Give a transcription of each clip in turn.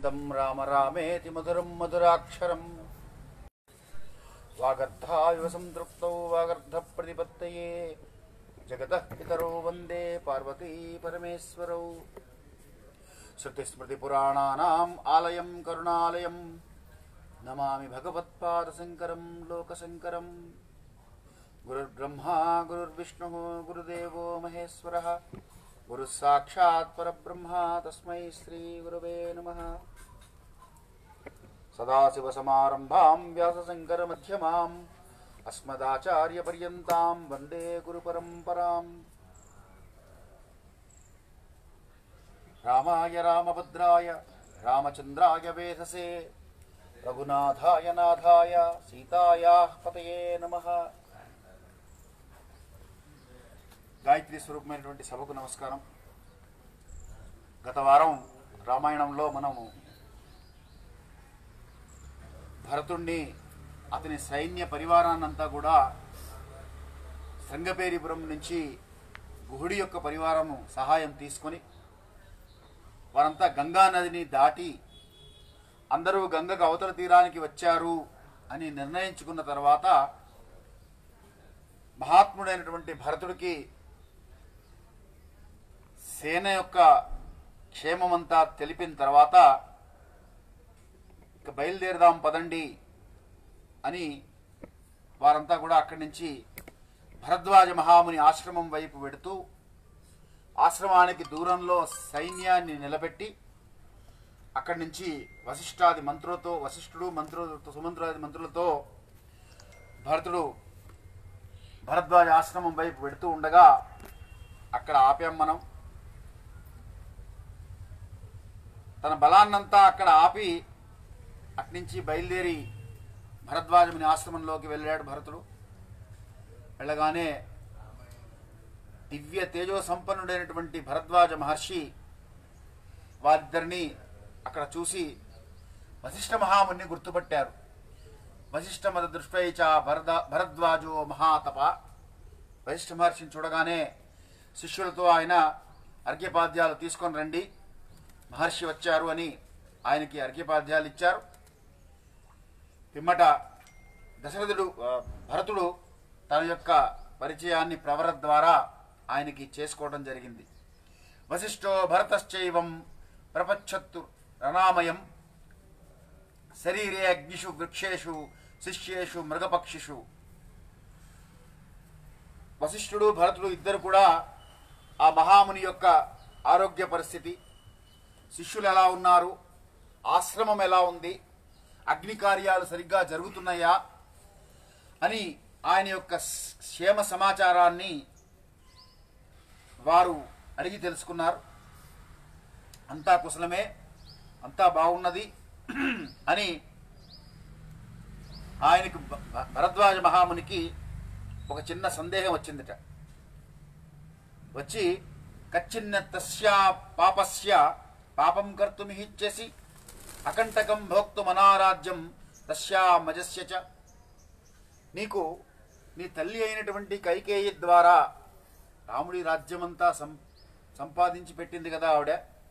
గోవిందం రామ రామేతి మధురం మధురాక్షరం వాగర్ధాయువ సంతృప్తౌ వాగర్ధ ప్రతిపత్తయే జగతః పితరౌ వందే పార్వతీ పరమేశ్వరౌ శృతిస్మృతిపురాణానాం ఆలయం కరుణాలయం నమామి భగవత్పాదశంకరం లోకశంకరం గురుర్బ్రహ్మా గురుర్విష్ణుः గురుదేవో మహేశ్వరः గురుः సాక్షాత్ పరబ్రహ్మ తస్మై శ్రీగురవే నమः సదాశివసమారంభాం వ్యాసశంకరమధ్యమాం అస్మదాచార్యపర్యంతాం వందే గురుపరంపరాం రామాయ రామభద్రాయ రామచంద్రాయ వేధసే రఘునాథాయ నాథాయ సీతాయా పతయే నమః గాయత్రి స్వరూపమైనటువంటి సభకు నమస్కారం గత వారం రామాయణంలో మనము భరతుణ్ణి అతని సైన్య పరివారాన్నంతా కూడా సంగపేరిపురం నుంచి గుహుడి యొక్క పరివారము సహాయం తీసుకొని వారంతా గంగా నదిని దాటి అందరూ గంగకు అవతల తీరానికి వచ్చారు అని నిర్ణయించుకున్న తర్వాత మహాత్ముడైనటువంటి భరతుడికి సేన యొక్క క్షేమమంతా తెలిపిన తర్వాత ఇక బయలుదేరదాం పదండి అని వారంతా కూడా అక్కడి నుంచి భరద్వాజ మహాముని ఆశ్రమం వైపు వెడుతూ ఆశ్రమానికి దూరంలో సైన్యాన్ని నిలబెట్టి అక్కడి నుంచి వశిష్ఠాది మంత్రులతో వశిష్ఠుడు మంత్రులతో సుమంత్రాది మంత్రులతో భరతుడు భరద్వాజ ఆశ్రమం వైపు వెడుతూ ఉండగా అక్కడ ఆపాం మనం తన బలాన్నంతా అక్కడ ఆపి అట్నుంచి బయలుదేరి భరద్వాజముని ఆశ్రమంలోకి వెళ్ళాడు భరతుడు వెళ్ళగానే దివ్య తేజో సంపన్నుడైనటువంటి భరద్వాజ మహర్షి వారిద్దరిని అక్కడ చూసి వశిష్ఠ మహాముని గుర్తుపట్టారు వశిష్ఠ మద దృష్టైచ భరద భరద్వాజో మహాతప వశిష్ఠ మహర్షిని చూడగానే శిష్యులతో ఆయన అర్ఘ్యపాద్యాలు తీసుకొని రండి మహర్షి వచ్చారు అని ఆయనకి అర్ఘ్యపాద్యాలు ఇచ్చారు పిమ్మట దశరథుడు ఆ, భరతుడు తన యొక్క పరిచయాన్ని ప్రవర ద్వారా ఆయనకి చేసుకోవడం జరిగింది వశిష్ఠో భరతశ్చైవం ప్రపచ్చత్తు రణామయం శరీరే అగ్నిషు వృక్షేషు శిష్యేషు మృగపక్షిషు వశిష్ఠుడు భరతుడు ఇద్దరు కూడా ఆ మహాముని యొక్క ఆరోగ్య పరిస్థితి శిష్యులు ఎలా ఉన్నారు ఆశ్రమం ఎలా ఉంది అగ్ని కార్యాలు సరిగ్గా జరుగుతున్నాయా అని ఆయన యొక్క స్- క్షేమ సమాచారాన్ని వారు అడిగి తెలుసుకున్నారు అంతా కుశలమే అంతా బాగున్నది అని ఆయనకు భ- భ- భరద్వాజ మహామునికి ఒక చిన్న సందేహం వచ్చిందిట వచ్చి కచ్చిన్న తస్యా పాపస్య పాపం కర్తుమిహిచ్చేసి అకంటకం భోక్తుమనారాజ్యం తస్యా మజస్య చ నీకు నీ తల్లి అయినటువంటి కైకేయి ద్వారా రాముడి రాజ్యమంతా సం సంపాదించి పెట్టింది కదా ఆవిడ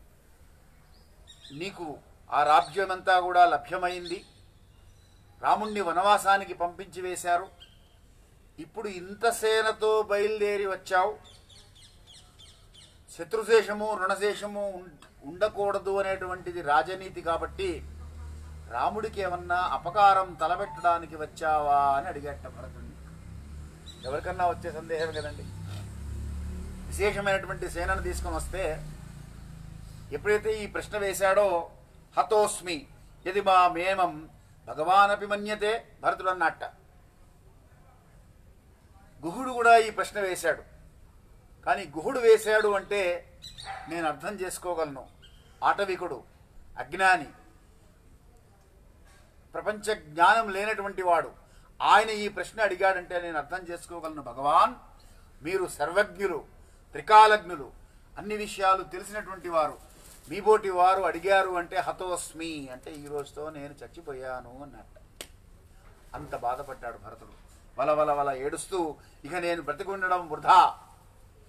నీకు ఆ రాజ్యమంతా కూడా లభ్యమైంది రాముణ్ణి వనవాసానికి పంపించి వేశారు ఇప్పుడు ఇంత సేనతో బయలుదేరి వచ్చావు శత్రుశేషము రుణశేషము ఉం- ఉండకూడదు అనేటువంటిది రాజనీతి కాబట్టి రాముడికి ఏమన్నా అపకారం తలబెట్టడానికి వచ్చావా అని అడిగట భరతుడిని ఎవరికన్నా వచ్చే సందేహం కదండి విశేషమైనటువంటి సేనను తీసుకొని వస్తే ఎప్పుడైతే ఈ ప్రశ్న వేశాడో హతోస్మి యది మా మేమం భగవానపి మన్యతే భరతుడు అన్నట్ట గుహుడు కూడా ఈ ప్రశ్న వేశాడు కానీ గుహుడు వేశాడు అంటే నేను అర్థం చేసుకోగలను ఆటవికుడు అజ్ఞాని ప్రపంచ జ్ఞానం లేనటువంటి వాడు ఆయన ఈ ప్రశ్న అడిగాడంటే నేను అర్థం చేసుకోగలను భగవాన్ మీరు సర్వజ్ఞులు త్రికాలజ్ఞులు అన్ని విషయాలు తెలిసినటువంటి వారు మీబోటి వారు అడిగారు అంటే హతోస్మి అంటే ఈ రోజుతో నేను చచ్చిపోయాను అన్నట్ట అంత బాధపడ్డాడు భరతుడు వల వల వల ఏడుస్తూ ఇక నేను బ్రతికి ఉండడం వృధా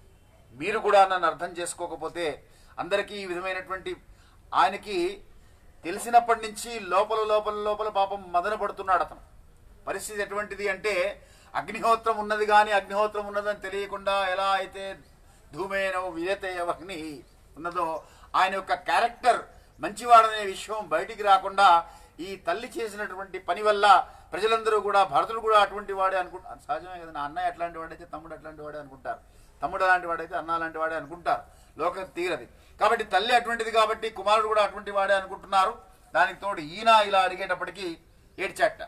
మీరు కూడా నన్ను అర్థం చేసుకోకపోతే అందరికీ ఈ విధమైనటువంటి ఆయనకి తెలిసినప్పటి నుంచి లోపల లోపల లోపల పాపం మదన పడుతున్నాడు అతను పరిస్థితి ఎటువంటిది అంటే అగ్నిహోత్రం ఉన్నది కానీ అగ్నిహోత్రం ఉన్నదని తెలియకుండా ఎలా అయితే ధూమేనో వియతే అగ్ని ఉన్నదో ఆయన యొక్క క్యారెక్టర్ మంచివాడనే విషయం బయటికి రాకుండా ఈ తల్లి చేసినటువంటి పని వల్ల ప్రజలందరూ కూడా భరతుడు కూడా అటువంటి వాడే అనుకుంటారు సహజమే కదా నా అన్నయ్య అట్లాంటి వాడైతే తమ్ముడు అట్లాంటి వాడే అనుకుంటారు తమ్ముడు అలాంటి వాడైతే అన్న అలాంటి వాడే అనుకుంటారు లోకం తీరది కాబట్టి తల్లి అటువంటిది కాబట్టి కుమారుడు కూడా అటువంటి వాడే అనుకుంటున్నారు దానికి తోడు ఈయన ఇలా అడిగేటప్పటికీ ఏడ్చాట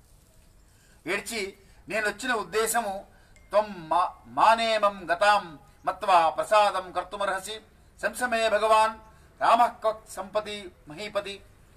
ఏడ్చి నేను వచ్చిన ఉద్దేశము త్వం మా మానేమం గతాం మత్వా ప్రసాదం కర్తుమర్హసి సంసమే భగవాన్ రామ సంపతి మహీపతి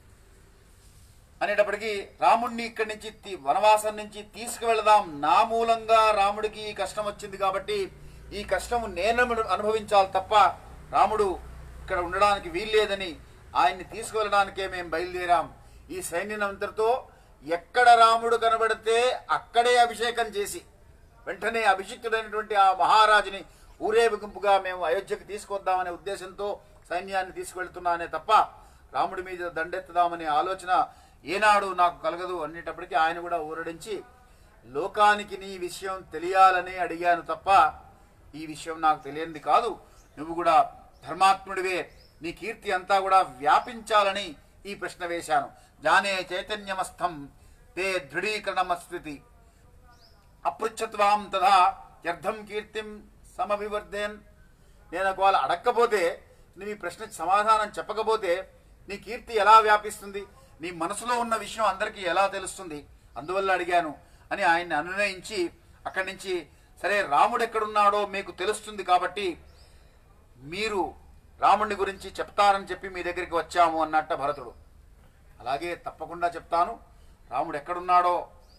అనేటప్పటికీ రాముణ్ణి ఇక్కడి నుంచి తీ- వనవాసం నుంచి తీసుకువెళదాం నా మూలంగా రాముడికి ఈ కష్టం వచ్చింది కాబట్టి ఈ కష్టము నేను అను- అనుభవించాలి తప్ప రాముడు ఇక్కడ ఉండడానికి వీల్లేదని ఆయన్ని తీసుకువెళ్ళడానికే మేము బయలుదేరాం ఈ సైన్యనంతటితో ఎక్కడ రాముడు కనబడితే అక్కడే అభిషేకం చేసి వెంటనే అభిషిక్తుడైనటువంటి ఆ మహారాజుని ఊరేగింపుగా మేము అయోధ్యకు తీసుకొద్దామనే ఉద్దేశంతో సైన్యాన్ని తీసుకువెళ్తున్నానే తప్ప రాముడి మీద దండెత్తుదామనే ఆలోచన ఏనాడు నాకు కలగదు అనేటప్పటికీ ఆయన కూడా ఊరడించి లోకానికి నీ విషయం తెలియాలని అడిగాను తప్ప ఈ విషయం నాకు తెలియంది కాదు నువ్వు కూడా ధర్మాత్ముడివే నీ కీర్తి అంతా కూడా వ్యాపించాలని ఈ ప్రశ్న వేశాను జానే చైతన్యమస్థం తే దృఢీకరణమస్తి అపృచ్ఛత్వాం తదా వ్యర్థం కీర్తిం సమభివర్ధేన్ నేను ఒకవేళ అడక్కపోతే నువ్వు ఈ ప్రశ్నకి సమాధానం చెప్పకపోతే నీ కీర్తి ఎలా వ్యాపిస్తుంది నీ మనసులో ఉన్న విషయం అందరికీ ఎలా తెలుస్తుంది అందువల్ల అడిగాను అని ఆయన్ని అనునయించి అక్కడి నుంచి సరే రాముడు ఎక్కడున్నాడో మీకు తెలుస్తుంది కాబట్టి మీరు రాముడిని గురించి చెప్తారని చెప్పి మీ దగ్గరికి వచ్చాము అన్నట్ట భరతుడు అలాగే తప్పకుండా చెప్తాను రాముడు ఎక్కడున్నాడో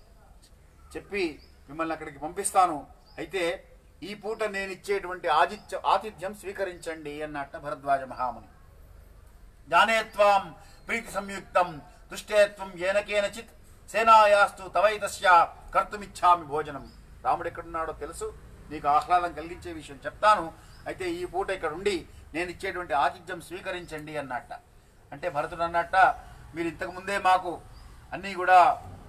చెప్పి మిమ్మల్ని అక్కడికి పంపిస్తాను అయితే ఈ పూట నేను ఇచ్చేటువంటి ఆతిథ్య ఆతిథ్యం స్వీకరించండి అన్నట్ట భరద్వాజ మహాముని జ్ఞానేత్వాం ప్రీతి సంయుక్తం దుష్టేత్వం ఏనకేనచిత్ సేనాయాస్తు తవైతస్య కర్తుమిచ్చామి భోజనం రాముడు ఎక్కడున్నాడో తెలుసు నీకు ఆహ్లాదం కలిగించే విషయం చెప్తాను అయితే ఈ పూట ఇక్కడ ఉండి నేను ఇచ్చేటువంటి ఆతిథ్యం స్వీకరించండి అన్నట్ట అంటే భరతుడు అన్నట్ట మీరు ఇంతకు ముందే మాకు అన్నీ కూడా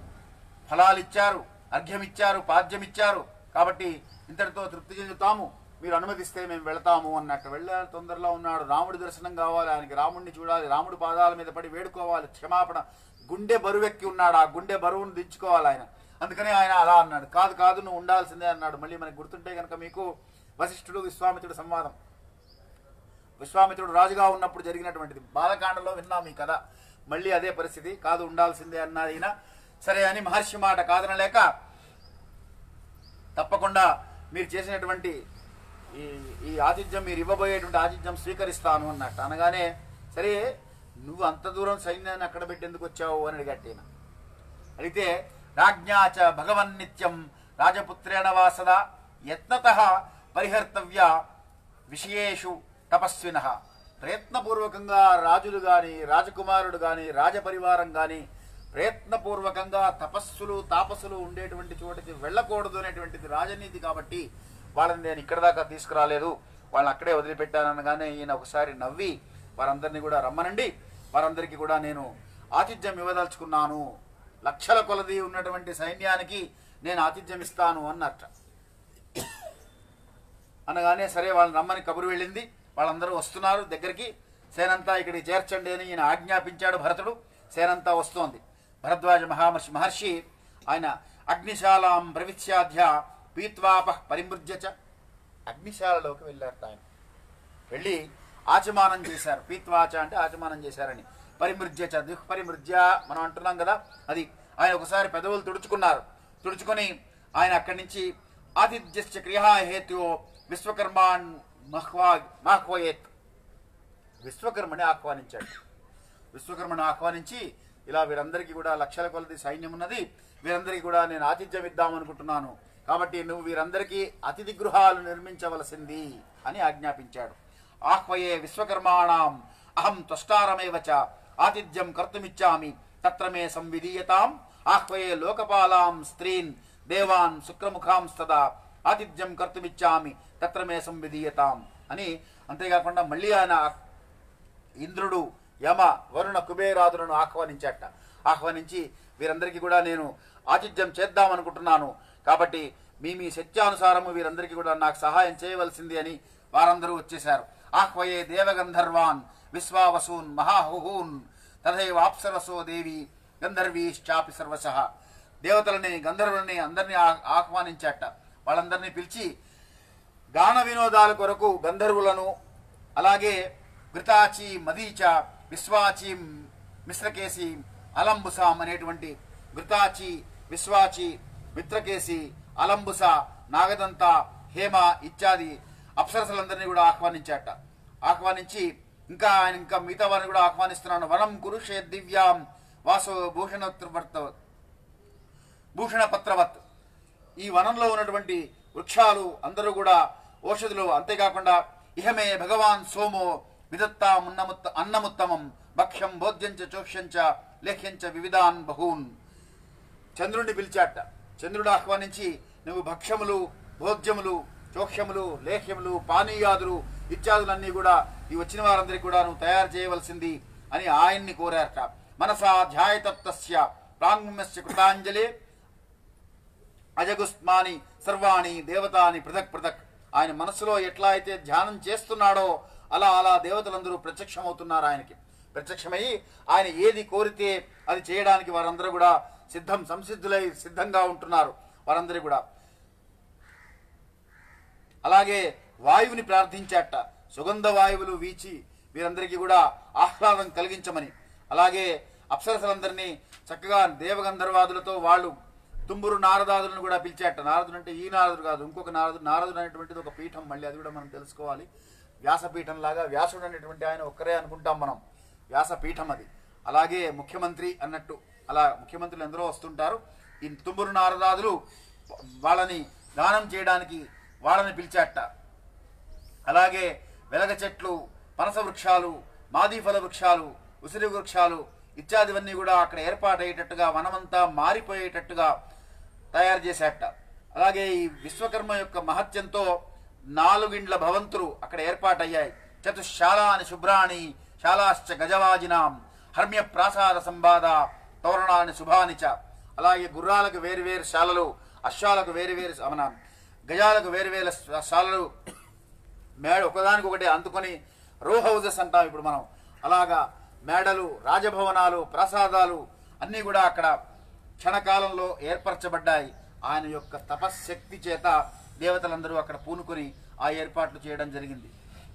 ఫలాలు ఇచ్చారు అర్ఘ్యం ఇచ్చారు పాద్యం ఇచ్చారు కాబట్టి ఇంతటితో తృప్తి చెందుతాము మీరు అనుమతిస్తే మేము వెళతాము అన్నట్టు వెళ్ళే తొందరలో ఉన్నాడు రాముడి దర్శనం కావాలి ఆయనకి రాముడిని చూడాలి రాముడి పాదాల మీద పడి వేడుకోవాలి క్షమాపణ గుండె బరువెక్కి ఉన్నాడు ఆ గుండె బరువును దించుకోవాలి ఆయన అందుకని ఆయన అలా అన్నాడు కాదు కాదు నువ్వు ఉండాల్సిందే అన్నాడు మళ్ళీ మనకి గుర్తుంటే కనుక మీకు వశిష్ఠుడు విశ్వామిత్రుడు సంవాదం విశ్వామిత్రుడు రాజుగా ఉన్నప్పుడు జరిగినటువంటిది బాలకాండలో విన్నాం ఈ కథ మళ్ళీ అదే పరిస్థితి కాదు ఉండాల్సిందే అన్నది ఈయన సరే అని మహర్షి మాట కాదనలేక తప్పకుండా మీరు చేసినటువంటి ఈ ఈ ఆతిథ్యం మీరు ఇవ్వబోయేటువంటి ఆతిథ్యం స్వీకరిస్తాను అన్నట్టు అనగానే సరే నువ్వు అంత దూరం సైన్యాన్ని అక్కడ పెట్టేందుకు వచ్చావు అని అడిగట్టు ఈయన అడిగితే రాజ్ఞాచ భగవన్ నిత్యం రాజపుత్రేణ వాసద యత్నత పరిహర్తవ్య విషయేషు తపస్విన ప్రయత్నపూర్వకంగా రాజులు గాని రాజకుమారుడు గాని రాజపరివారం గాని ప్రయత్నపూర్వకంగా తపస్సులు తాపస్సులు ఉండేటువంటి చోటికి వెళ్ళకూడదు అనేటువంటిది రాజనీతి కాబట్టి వాళ్ళని నేను ఇక్కడ దాకా తీసుకురాలేదు వాళ్ళని అక్కడే వదిలిపెట్టాననగానే ఈయన ఒకసారి నవ్వి వారందరినీ కూడా రమ్మనండి వారందరికీ కూడా నేను ఆతిథ్యం ఇవ్వదలుచుకున్నాను లక్షల కొలది ఉన్నటువంటి సైన్యానికి నేను ఆతిథ్యం ఇస్తాను అన్నట్ట అనగానే సరే వాళ్ళని రమ్మని కబురు వెళ్ళింది వాళ్ళందరూ వస్తున్నారు దగ్గరికి సేనంతా ఇక్కడికి చేర్చండి అని ఈయన ఆజ్ఞాపించాడు భరతుడు సేనంతా వస్తోంది భరద్వాజ మహామర్షి మహర్షి ఆయన అగ్నిశాలాం ప్రవిశ్యాధ్య పీత్వాప పరిమృజ్య చ అగ్నిశాలలోకి వెళ్ళారట ఆయన వెళ్ళి ఆచమానం చేశారు పీత్వాచ అంటే ఆచమానం చేశారని పరిమృజ్య చ దుఃపరిమృజ్య మనం అంటున్నాం కదా అది ఆయన ఒకసారి పెదవులు తుడుచుకున్నారు తుడుచుకొని ఆయన అక్కడి నుంచి ఆతిథ్యస్య క్రియా హేతు విశ్వకర్మాన్ మహ్వా మాహ్వయేత్ విశ్వకర్మని ఆహ్వానించాడు విశ్వకర్మను ఆహ్వానించి ఇలా వీరందరికీ కూడా లక్షల కొలది సైన్యం ఉన్నది వీరందరికీ కూడా నేను ఆతిథ్యం ఇద్దామనుకుంటున్నాను కాబట్టి నువ్వు వీరందరికీ అతిథి గృహాలు నిర్మించవలసింది అని ఆజ్ఞాపించాడు ఆహ్వయే విశ్వకర్మాణం అహం త్వష్టారమేవ చ ఆతిథ్యం కర్తుమిచ్చామి తత్ర మే సంవిధీయతాం ఆహ్వయే లోకపాలాం స్త్రీన్ దేవాన్ శుక్రముఖాంస్తదా ఆతిథ్యం కర్తుమిచ్చామి తత్ర మే సంవిధీయతాం అని అంతేకాకుండా మళ్ళీ ఆయన ఇంద్రుడు యమ వరుణ కుబేరాదులను ఆహ్వానించట ఆహ్వానించి వీరందరికీ కూడా నేను ఆతిథ్యం చేద్దామనుకుంటున్నాను కాబట్టి మీ మీ శక్త్యానుసారము వీరందరికీ కూడా నాకు సహాయం చేయవలసింది అని వారందరూ వచ్చేశారు ఆహ్వయే దేవగంధర్వాన్ విశ్వావసూన్ మహాహుహూన్ తథైవ అప్సరసో దేవి గంధర్వీశ్చాపి సర్వశ దేవతలని గంధర్వులని అందరినీ ఆ- ఆహ్వానించట వాళ్ళందరినీ పిలిచి గాన వినోదాల కొరకు గంధర్వులను అలాగే ఘృతాచి మదీచ విశ్వాచి మిశ్రకేసి అలంబుసాం అనేటువంటి ఘృతాచి విశ్వాచి మిత్రకేసి అలంబుస నాగదంత హేమ ఇత్యాది అప్సరసలందరినీ కూడా ఆహ్వానించాట ఆహ్వానించి ఇంకా ఆయన ఇంకా మిగతా వారిని కూడా ఆహ్వానిస్తున్నాను వనం కురుషే దివ్యాం వాసో భూషణవర్త భూషణ పత్రవత్ ఈ వనంలో ఉన్నటువంటి వృక్షాలు అందరూ కూడా ఔషధులు అంతేకాకుండా ఇహమే భగవాన్ సోమో విదత్తా మున్నముత్త అన్నముత్తమం భక్ష్యం భోజ్యంచ చోక్ష్యంచ లేఖ్యంచ వివిధాన్ బహూన్ చంద్రుడిని పిలిచాట చంద్రుడు ఆహ్వానించి నువ్వు భక్ష్యములు భోజ్యములు చోక్ష్యములు లేహ్యములు పానీయాదులు ఇత్యాదులన్నీ కూడా ఈ వచ్చిన వారందరికీ కూడా నువ్వు తయారు చేయవలసింది అని ఆయన్ని కోరారట మనసా ధ్యాయతప్తస్య ప్రాంగుమ్యస్య కృతాంజలి అజగుస్మాని సర్వాణి దేవతాని పృథక్ పృథక్ ఆయన మనసులో ఎట్లా అయితే ధ్యానం చేస్తున్నాడో అలా అలా దేవతలందరూ ప్రత్యక్షమవుతున్నారు ఆయనకి ప్రత్యక్షమై ఆయన ఏది కోరితే అది చేయడానికి వారందరూ కూడా సిద్ధం సంసిద్ధులై సిద్ధంగా ఉంటున్నారు వారందరూ కూడా అలాగే వాయువుని ప్రార్థించాట సుగంధ వాయువులు వీచి వీరందరికీ కూడా ఆహ్లాదం కలిగించమని అలాగే అప్సరసలందరినీ చక్కగా దేవగంధర్వాదులతో వాళ్ళు తుంబురు నారదాదులను కూడా పిలిచాట నారదుడు అంటే ఈ నారదుడు కాదు ఇంకొక నారదుడు నారదుడు అనేటువంటిది ఒక పీఠం మళ్ళీ అది కూడా మనం తెలుసుకోవాలి వ్యాసపీఠం లాగా వ్యాసుడు అనేటువంటి ఆయన ఒక్కరే అనుకుంటాం మనం వ్యాసపీఠం అది అలాగే ముఖ్యమంత్రి అన్నట్టు అలా ముఖ్యమంత్రులు ఎందరో వస్తుంటారు ఈ తుంబురు నారదాదులు వాళ్ళని దానం చేయడానికి వాళ్ళని పిలిచాట అలాగే వెలగ చెట్లు పనస వృక్షాలు మాదీఫల వృక్షాలు ఉసిరి వృక్షాలు ఇత్యాదివన్నీ కూడా అక్కడ ఏర్పాటయ్యేటట్టుగా వనమంతా మారిపోయేటట్టుగా తయారు చేశాట అలాగే ఈ విశ్వకర్మ యొక్క మహత్యంతో నాలుగిండ్ల భవంతులు అక్కడ ఏర్పాటయ్యాయి చతుశాలాని శుభ్రాణి శాలాశ్చ గజవాజినాం హర్మ్య ప్రాసాద సంబాద తోరణాన్ని శుభానిచ అలాగే గుర్రాలకు వేరు వేరు శాలలు అశ్వాలకు వేరు వేరు మన గజాలకు వేరు వేరు శాలలు మేడ ఒకదానికొకటి అందుకొని రో హౌజెస్ అంటాం ఇప్పుడు మనం అలాగా మేడలు రాజభవనాలు ప్రసాదాలు అన్నీ కూడా అక్కడ క్షణకాలంలో ఏర్పరచబడ్డాయి ఆయన యొక్క తపశ్శక్తి చేత దేవతలందరూ అక్కడ పూనుకొని ఆ ఏర్పాట్లు చేయడం జరిగింది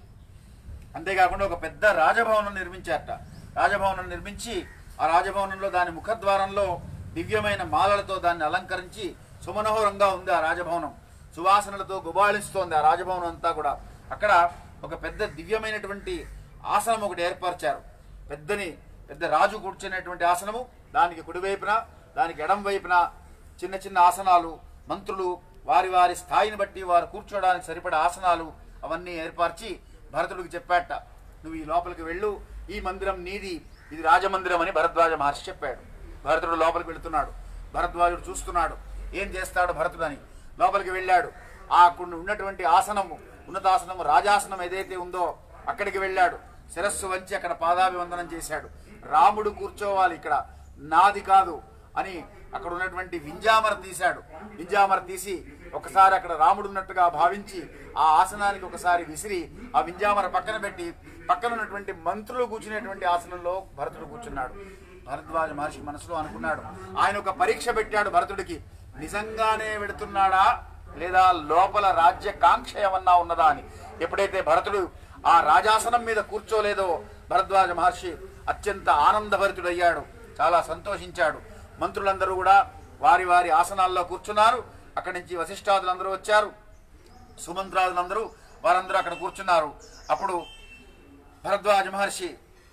అంతేకాకుండా ఒక పెద్ద రాజభవనం నిర్మించారట రాజభవనం నిర్మించి ఆ రాజభవనంలో దాని ముఖద్వారంలో దివ్యమైన మాలలతో దాన్ని అలంకరించి సుమనోహరంగా ఉంది ఆ రాజభవనం సువాసనలతో గుబాళిస్తోంది ఆ రాజభవనం అంతా కూడా అక్కడ ఒక పెద్ద దివ్యమైనటువంటి ఆసనం ఒకటి ఏర్పరిచారు పెద్దని పెద్ద రాజు కూర్చునేటువంటి ఆసనము దానికి కుడివైపున దానికి ఎడం వైపున చిన్న చిన్న ఆసనాలు మంత్రులు వారి వారి స్థాయిని బట్టి వారు కూర్చోవడానికి సరిపడే ఆసనాలు అవన్నీ ఏర్పరిచి భరతుడికి చెప్పాట నువ్వు ఈ లోపలికి వెళ్ళు ఈ మందిరం నీది ఇది రాజమందిరం అని భరద్వాజ మహర్షి చెప్పాడు భరతుడు లోపలికి వెళుతున్నాడు భరద్వాజుడు చూస్తున్నాడు ఏం చేస్తాడు భరతుడు అని లోపలికి వెళ్ళాడు ఆ అక్కడ ఉన్నటువంటి ఆసనము ఉన్నతాసనము రాజాసనం ఏదైతే ఉందో అక్కడికి వెళ్ళాడు శిరస్సు వంచి అక్కడ పాదాభివందనం చేశాడు రాముడు కూర్చోవాలి ఇక్కడ నాది కాదు అని అక్కడ ఉన్నటువంటి వింజామర తీశాడు వింజామర తీసి ఒకసారి అక్కడ రాముడు ఉన్నట్టుగా భావించి ఆ ఆసనానికి ఒకసారి విసిరి ఆ వింజామర పక్కన పెట్టి పక్కన ఉన్నటువంటి మంత్రులు కూర్చునేటువంటి ఆసనంలో భరతుడు కూర్చున్నాడు భరద్వాజ మహర్షి మనసులో అనుకున్నాడు ఆయన ఒక పరీక్ష పెట్టాడు భరతుడికి నిజంగానే వెడుతున్నాడా లేదా లోపల రాజ్య కాంక్ష ఏమన్నా ఉన్నదా అని ఎప్పుడైతే భరతుడు ఆ రాజాసనం మీద కూర్చోలేదో భరద్వాజ మహర్షి అత్యంత ఆనందభరితుడయ్యాడు చాలా సంతోషించాడు మంత్రులందరూ కూడా వారి వారి ఆసనాల్లో కూర్చున్నారు అక్కడి నుంచి వశిష్ఠాదులందరూ వచ్చారు సుమంత్రాదులందరూ వారందరూ అక్కడ కూర్చున్నారు అప్పుడు భరద్వాజ మహర్షి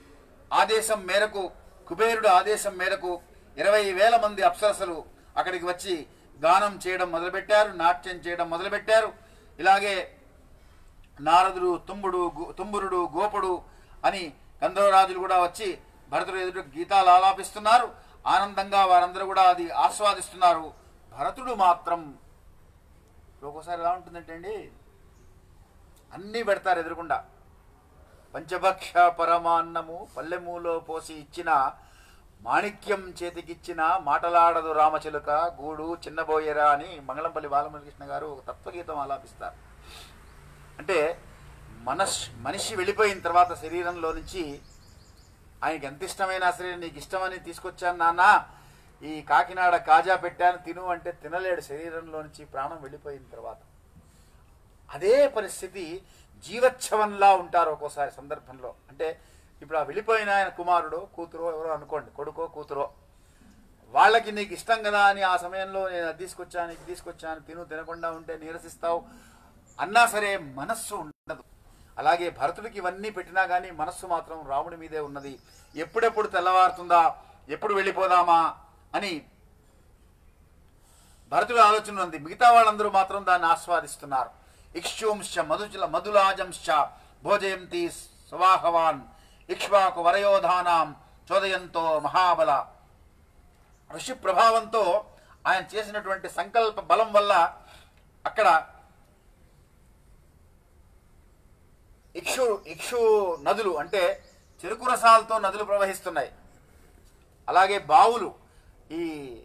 ఆదేశం మేరకు కుబేరుడు ఆదేశం మేరకు ఇరవై వేల మంది అప్సరసలు అక్కడికి వచ్చి గానం చేయడం మొదలుపెట్టారు నాట్యం చేయడం మొదలుపెట్టారు ఇలాగే నారదుడు తుంబుడు గు- తుంబురుడు గోపుడు అని గంధర్వరాజులు కూడా వచ్చి భరతుడు ఎదుట గీతాలు ఆలాపిస్తున్నారు ఆనందంగా వారందరూ కూడా అది ఆస్వాదిస్తున్నారు భరతుడు మాత్రం ఒక్కోసారి ఎలా ఉంటుందంటే అండి అన్నీ పెడతారు ఎదురుకుండా పంచభక్ష పరమాన్నము పల్లెమూలో పోసి ఇచ్చిన మాణిక్యం చేతికిచ్చిన మాటలాడదు రామచిలుక గూడు చిన్నబోయేరా అని మంగళంపల్లి బాలమురకృష్ణ గారు ఒక తత్వగీతం ఆలాపిస్తారు అంటే మనస్ మనిషి వెళ్ళిపోయిన తర్వాత శరీరంలో నుంచి ఆయనకి ఎంత ఇష్టమైనా సరే నీకు ఇష్టమని తీసుకొచ్చాను నాన్న ఈ కాకినాడ కాజా పెట్టాను తిను అంటే తినలేడు శరీరంలో నుంచి ప్రాణం వెళ్ళిపోయిన తర్వాత అదే పరిస్థితి జీవచ్ఛవంలా ఉంటారు ఒక్కోసారి సందర్భంలో అంటే ఇప్పుడు ఆ వెళ్ళిపోయిన ఆయన కుమారుడు కూతురో ఎవరో అనుకోండి కొడుకో కూతురో వాళ్ళకి నీకు ఇష్టం కదా అని ఆ సమయంలో నేను అది తీసుకొచ్చాను ఇది తీసుకొచ్చాను తిను తినకుండా ఉంటే నీరసిస్తావు అన్నా సరే మనస్సు ఉండదు అలాగే భరతుడికి ఇవన్నీ పెట్టినా కానీ మనస్సు మాత్రం రాముడి మీదే ఉన్నది ఎప్పుడెప్పుడు తెల్లవారుతుందా ఎప్పుడు వెళ్ళిపోదామా అని భరతుడి ఆలోచన ఉంది మిగతా వాళ్ళందరూ మాత్రం దాన్ని ఆస్వాదిస్తున్నారు ఇక్షుంశ మధుజల మధులాజంశ భోజయంతి సువాహవాన్ ఇక్ష్వాకు వరయోధానాం చోదయంతో మహాబల ఋషి ప్రభావంతో ఆయన చేసినటువంటి సంకల్ప బలం వల్ల అక్కడ ఇక్షు ఇక్షు నదులు అంటే చెరుకు రసాలతో నదులు ప్రవహిస్తున్నాయి అలాగే బావులు ఈ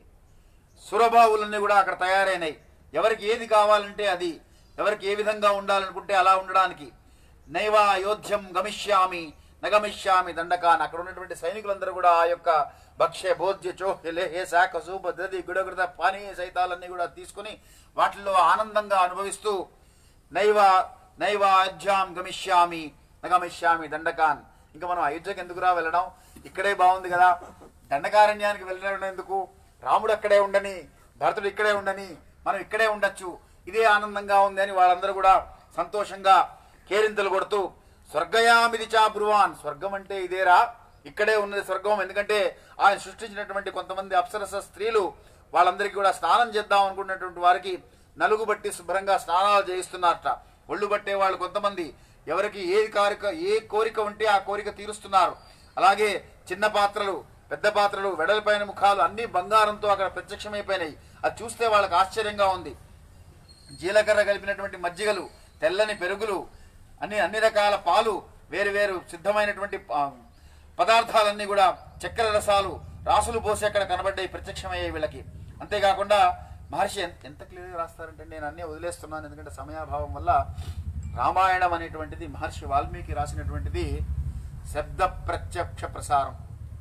సురబావులన్నీ కూడా అక్కడ తయారైనాయి ఎవరికి ఏది కావాలంటే అది ఎవరికి ఏ విధంగా ఉండాలనుకుంటే అలా ఉండడానికి నైవా అయోధ్యం గమిష్యామి నగమిష్యామి దండకాన్ అక్కడ ఉన్నటువంటి సైనికులందరూ కూడా ఆ యొక్క భక్ష్య భోజ్య చోహ్య లేహే శాఖ సూప దది గుడగుడ పానీయ సైతాలన్నీ కూడా తీసుకుని వాటిల్లో ఆనందంగా అనుభవిస్తూ నైవ నైవ అయోధ్యాం గమిష్యామి నగమిష్యామి దండకాన్ ఇంకా మనం అయోధ్యకి ఎందుకురా వెళ్ళడం ఇక్కడే బాగుంది కదా దండకారణ్యానికి వెళ్ళడం ఎందుకు రాముడు అక్కడే ఉండని భరతుడు ఇక్కడే ఉండని మనం ఇక్కడే ఉండొచ్చు ఇదే ఆనందంగా ఉంది అని వాళ్ళందరూ కూడా సంతోషంగా కేరింతలు కొడుతూ స్వర్గయామిది చా బ్రువాన్ స్వర్గం అంటే ఇదేరా ఇక్కడే ఉన్నది స్వర్గం ఎందుకంటే ఆయన సృష్టించినటువంటి కొంతమంది అప్సరస స్త్రీలు వాళ్ళందరికీ కూడా స్నానం చేద్దాం అనుకున్నటువంటి వారికి నలుగు బట్టి శుభ్రంగా స్నానాలు చేయిస్తున్నారట ఒళ్ళు పట్టే వాళ్ళు కొంతమంది ఎవరికి ఏ కోరిక ఏ కోరిక ఉంటే ఆ కోరిక తీరుస్తున్నారు అలాగే చిన్న పాత్రలు పెద్ద పాత్రలు వెడల్పైన ముఖాలు అన్ని బంగారంతో అక్కడ ప్రత్యక్షమైపోయినాయి అది చూస్తే వాళ్ళకి ఆశ్చర్యంగా ఉంది జీలకర్ర కలిపినటువంటి మజ్జిగలు తెల్లని పెరుగులు అన్ని అన్ని రకాల పాలు వేరు వేరు సిద్ధమైనటువంటి ఆ, పదార్థాలన్నీ కూడా చక్కెర రసాలు రాసులు పోసి అక్కడ కనబడ్డాయి ప్రత్యక్షమయ్యాయి వీళ్ళకి అంతేకాకుండా మహర్షి ఎంత ఎంత క్లియర్గా రాస్తారంటే నేను అన్నీ వదిలేస్తున్నాను ఎందుకంటే సమయాభావం వల్ల రామాయణం అనేటువంటిది మహర్షి వాల్మీకి రాసినటువంటిది శబ్ద ప్రత్యక్ష ప్రసారం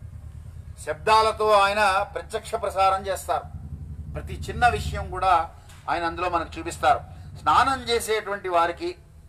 శబ్దాలతో ఆయన ప్రత్యక్ష ప్రసారం చేస్తారు ప్రతి చిన్న విషయం కూడా ఆయన అందులో మనకు చూపిస్తారు స్నానం చేసేటువంటి వారికి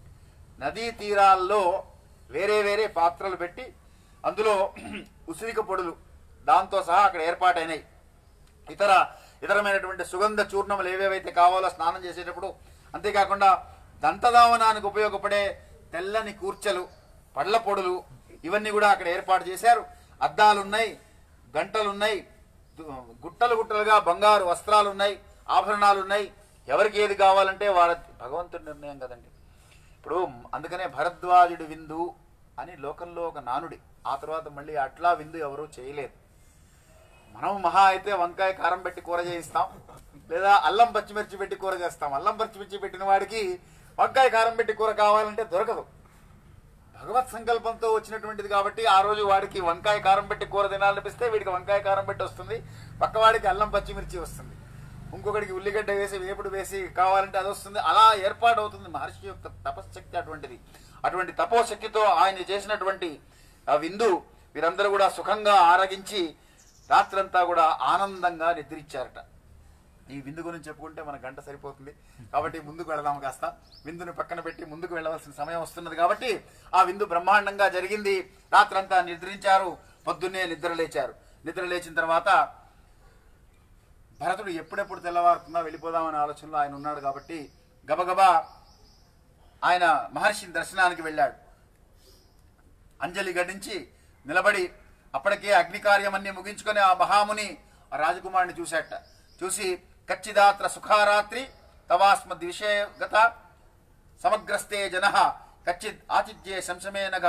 నదీ తీరాల్లో వేరే వేరే పాత్రలు పెట్టి అందులో ఉసిరిక పొడులు దాంతో సహా అక్కడ ఏర్పాటైనాయి ఇతర ఇతరమైనటువంటి సుగంధ చూర్ణములు ఏవేవైతే కావాలో స్నానం చేసేటప్పుడు అంతేకాకుండా దంతదావనానికి ఉపయోగపడే తెల్లని కూర్చలు పళ్ళ పొడులు ఇవన్నీ కూడా అక్కడ ఏర్పాటు చేశారు అద్దాలున్నాయి గంటలున్నాయి దు- గుట్టలు గుట్టలుగా బంగారు వస్త్రాలు ఉన్నాయి ఆభరణాలు ఉన్నాయి ఎవరికి ఏది కావాలంటే వాళ్ళ భగవంతుడి నిర్ణయం కదండి ఇప్పుడు అందుకనే భరద్వాజుడి విందు అని లోకంలో ఒక నానుడి ఆ తర్వాత మళ్ళీ అట్లా విందు ఎవరూ చేయలేదు మనం మహా అయితే వంకాయ కారం పెట్టి కూర చేయిస్తాం లేదా అల్లం పచ్చిమిర్చి పెట్టి కూర చేస్తాం అల్లం పచ్చిమిర్చి పెట్టిన వాడికి వంకాయ కారం పెట్టి కూర కావాలంటే దొరకదు భగవత్ సంకల్పంతో వచ్చినటువంటిది కాబట్టి ఆ రోజు వాడికి వంకాయ కారం పెట్టి కూర తినాలనిపిస్తే వీడికి వంకాయ కారం పెట్టి వస్తుంది పక్కవాడికి అల్లం పచ్చిమిర్చి వస్తుంది ఇంకొకడికి ఉల్లిగడ్డ వేసి వేపుడు వేసి కావాలంటే అది వస్తుంది అలా ఏర్పాటు అవుతుంది మహర్షి యొక్క తపశ్శక్తి అటువంటిది అటువంటి తపోశక్తితో ఆయన చేసినటువంటి ఆ విందు వీరందరూ కూడా సుఖంగా ఆరగించి రాత్రంతా కూడా ఆనందంగా నిద్రించారట ఈ విందు గురించి చెప్పుకుంటే మన గంట సరిపోతుంది కాబట్టి ముందుకు వెళదాం కాస్త విందుని పక్కన పెట్టి ముందుకు వెళ్ళవలసిన సమయం వస్తున్నది కాబట్టి ఆ విందు బ్రహ్మాండంగా జరిగింది రాత్రంతా నిద్రించారు పొద్దున్నే నిద్ర లేచారు నిద్ర లేచిన తర్వాత భరతుడు ఎప్పుడెప్పుడు తెల్లవారుతుందా వెళ్ళిపోదామనే ఆలోచనలో ఆయన ఉన్నాడు కాబట్టి గబగబా ఆయన మహర్షిని దర్శనానికి వెళ్ళాడు అంజలి గడించి నిలబడి అప్పటికే అగ్ని కార్యమన్నీ ముగించుకొని ఆ మహాముని ఆ రాజకుమారుని చూశాట చూసి కచ్చిదాత్ర సుఖారాత్రి తవాస్మద్ విషయగత సమగ్రస్తే జన కచ్చిద్ ఆతిథ్యే శంసమేనఘ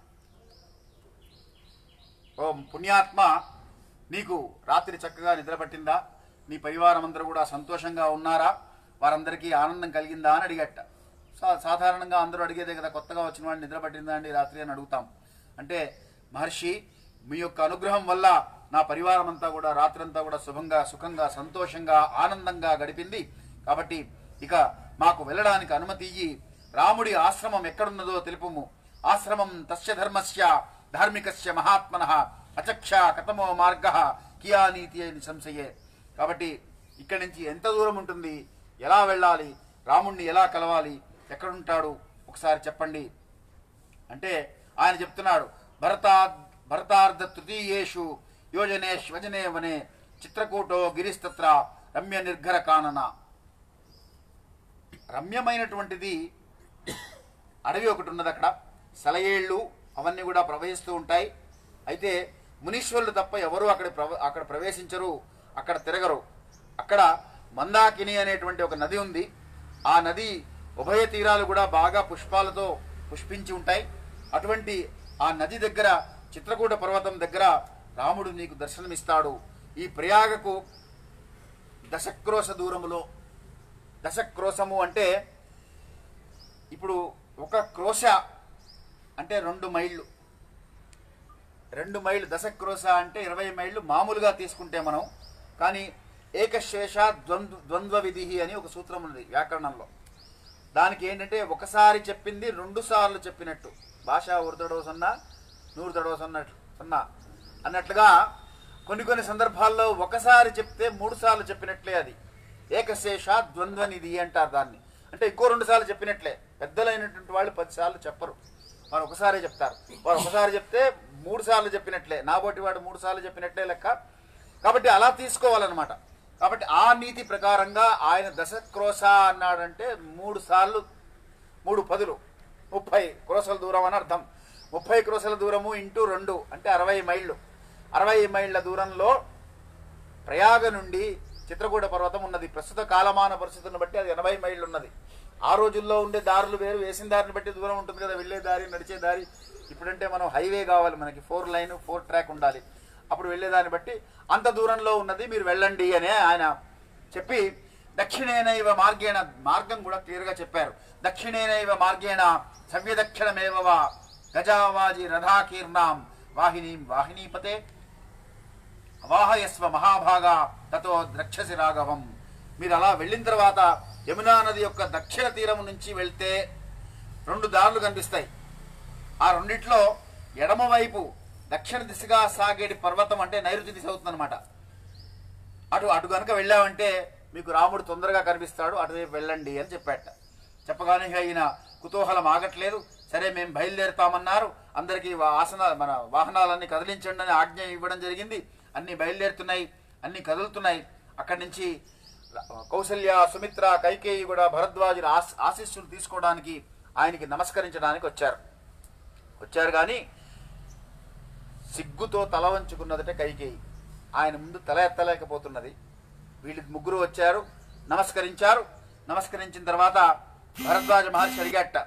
ఓ పుణ్యాత్మ నీకు రాత్రి చక్కగా నిద్రపట్టిందా నీ పరివారం అందరూ కూడా సంతోషంగా ఉన్నారా వారందరికీ ఆనందం కలిగిందా అని అడిగట సా- సాధారణంగా అందరూ అడిగేదే కదా కొత్తగా వచ్చిన వాడిని నిద్ర పట్టిందా అండి రాత్రి అని అడుగుతాం అంటే మహర్షి మీ యొక్క అనుగ్రహం వల్ల నా పరివారం అంతా కూడా రాత్రంతా కూడా శుభంగా సుఖంగా సంతోషంగా ఆనందంగా గడిపింది కాబట్టి ఇక మాకు వెళ్ళడానికి అనుమతి ఇయ్యి రాముడి ఆశ్రమం ఎక్కడున్నదో తెలుపుము ఆశ్రమం తస్య ధర్మస్య ధార్మికస్య మహాత్మన అచక్ష కథమో మార్గ కియా నీతి అని సంశయే కాబట్టి ఇక్కడి నుంచి ఎంత దూరం ఉంటుంది ఎలా వెళ్ళాలి రాముణ్ణి ఎలా కలవాలి ఎక్కడుంటాడు ఒకసారి చెప్పండి అంటే ఆయన చెప్తున్నాడు భరతా భరతార్ధ తృతీయేషు యోజనేష్ వజనే వనే చిత్రకూటో గిరిస్తత్ర రమ్య నిర్ఘర కానన రమ్యమైనటువంటిది అడవి ఒకటి ఉన్నది అక్కడ సెలయేళ్ళు అవన్నీ కూడా ప్రవహిస్తూ ఉంటాయి అయితే మునీశ్వరులు తప్ప ఎవరు అక్కడ ప్రవ అక్కడ ప్రవేశించరు అక్కడ తిరగరు అక్కడ మందాకిని అనేటువంటి ఒక నది ఉంది ఆ నది ఉభయ తీరాలు కూడా బాగా పుష్పాలతో పుష్పించి ఉంటాయి అటువంటి ఆ నది దగ్గర చిత్రకూట పర్వతం దగ్గర రాముడు నీకు దర్శనమిస్తాడు ఈ ప్రయాగకు దశక్రోశ దూరములో దశక్రోశము అంటే ఇప్పుడు ఒక క్రోశ అంటే రెండు మైళ్ళు రెండు మైళ్ళు దశక్రోశ అంటే ఇరవై మైళ్ళు మామూలుగా తీసుకుంటే మనం కానీ ఏకశేష ద్వంద్వ ద్వంద్వ విధి అని ఒక సూత్రం ఉన్నది వ్యాకరణంలో దానికి ఏంటంటే ఒకసారి చెప్పింది రెండు సార్లు చెప్పినట్టు భాష ఉరుతడో సున్నా నూరు తడవ సున్నట్లు సున్నా అన్నట్లుగా కొన్ని కొన్ని సందర్భాల్లో ఒకసారి చెప్తే మూడు సార్లు చెప్పినట్లే అది ఏకశేష ద్వంద్వ నిధి అంటారు దాన్ని అంటే ఇంకో రెండు సార్లు చెప్పినట్లే పెద్దలైనటువంటి వాళ్ళు పది సార్లు చెప్పరు వారు ఒకసారి చెప్తారు వారు ఒకసారి చెప్తే మూడు సార్లు చెప్పినట్లే నాబోటి వాడు మూడు సార్లు చెప్పినట్లే లెక్క కాబట్టి అలా తీసుకోవాలన్నమాట కాబట్టి ఆ నీతి ప్రకారంగా ఆయన దశక్రోశ అన్నాడంటే మూడు సార్లు మూడు పదులు ముప్పై క్రోసల దూరం అని అర్థం ముప్పై క్రోసల దూరము ఇంటూ రెండు అంటే అరవై మైళ్ళు అరవై మైళ్ళ దూరంలో ప్రయాగ నుండి చిత్రకూట పర్వతం ఉన్నది ప్రస్తుత కాలమాన పరిస్థితులను బట్టి అది ఎనభై మైళ్ళు ఉన్నది ఆ రోజుల్లో ఉండే దారులు వేరు వేసిన దారిని బట్టి దూరం ఉంటుంది కదా వెళ్ళే దారి నడిచే దారి ఇప్పుడంటే మనం హైవే కావాలి మనకి ఫోర్ లైన్ ఫోర్ ట్రాక్ ఉండాలి అప్పుడు వెళ్ళేదాన్ని బట్టి అంత దూరంలో ఉన్నది మీరు వెళ్ళండి అనే ఆయన చెప్పి దక్షిణేన ఇవ మార్గేణ మార్గం కూడా క్లియర్గా చెప్పారు దక్షిణేన ఇవ మార్గేణ సవ్యదక్షిణమేవ గజావాజి రథాకీర్ణాం వాహినీం వాహినీపతే అవాహయస్వ మహాభాగా తతో ద్రక్షసి రాఘవం మీరు అలా వెళ్ళిన తర్వాత యమునా నది యొక్క దక్షిణ తీరం నుంచి వెళ్తే రెండు దారులు కనిపిస్తాయి ఆ రెండిట్లో ఎడమవైపు దక్షిణ దిశగా సాగేటి పర్వతం అంటే నైరుతి దిశ అవుతుందన్నమాట అటు అటు కనుక వెళ్ళామంటే మీకు రాముడు తొందరగా కనిపిస్తాడు అటువైపు వెళ్ళండి అని చెప్పాట చెప్పగానే ఈయన కుతూహలం ఆగట్లేదు సరే మేము బయలుదేరుతామన్నారు అందరికీ వా- ఆసన మన వాహనాలన్నీ కదిలించండి అని ఆజ్ఞ ఇవ్వడం జరిగింది అన్ని బయలుదేరుతున్నాయి అన్ని కదులుతున్నాయి అక్కడి నుంచి కౌసల్య సుమిత్ర కైకేయి కూడా భరద్వాజుల ఆశ ఆశీస్సులు తీసుకోవడానికి ఆయనకి నమస్కరించడానికి వచ్చారు వచ్చారు కానీ సిగ్గుతో తల వంచుకున్నదట కైకేయి ఆయన ముందు తల ఎత్తలేకపోతున్నది వీళ్ళు ముగ్గురు వచ్చారు నమస్కరించారు నమస్కరించిన తర్వాత భరద్వాజ మహర్షి అడిగాట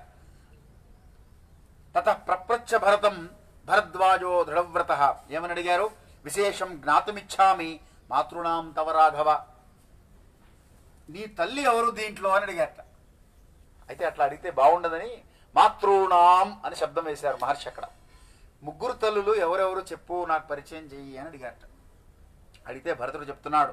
తత ప్రప్రచ్చ భరతం భరద్వాజో దృఢవ్రత ఏమని అడిగారు విశేషం జ్ఞాతుమిచ్చామి మాతృణాం తవ రాఘవ నీ తల్లి ఎవరు దీంట్లో అని అడిగారట అయితే అట్లా అడిగితే బాగుండదని మాతృణాం అని శబ్దం వేశారు మహర్షి అక్కడ ముగ్గురు తల్లులు ఎవరెవరు చెప్పు నాకు పరిచయం చెయ్యి అని అడిగారట అడిగితే భరతుడు చెప్తున్నాడు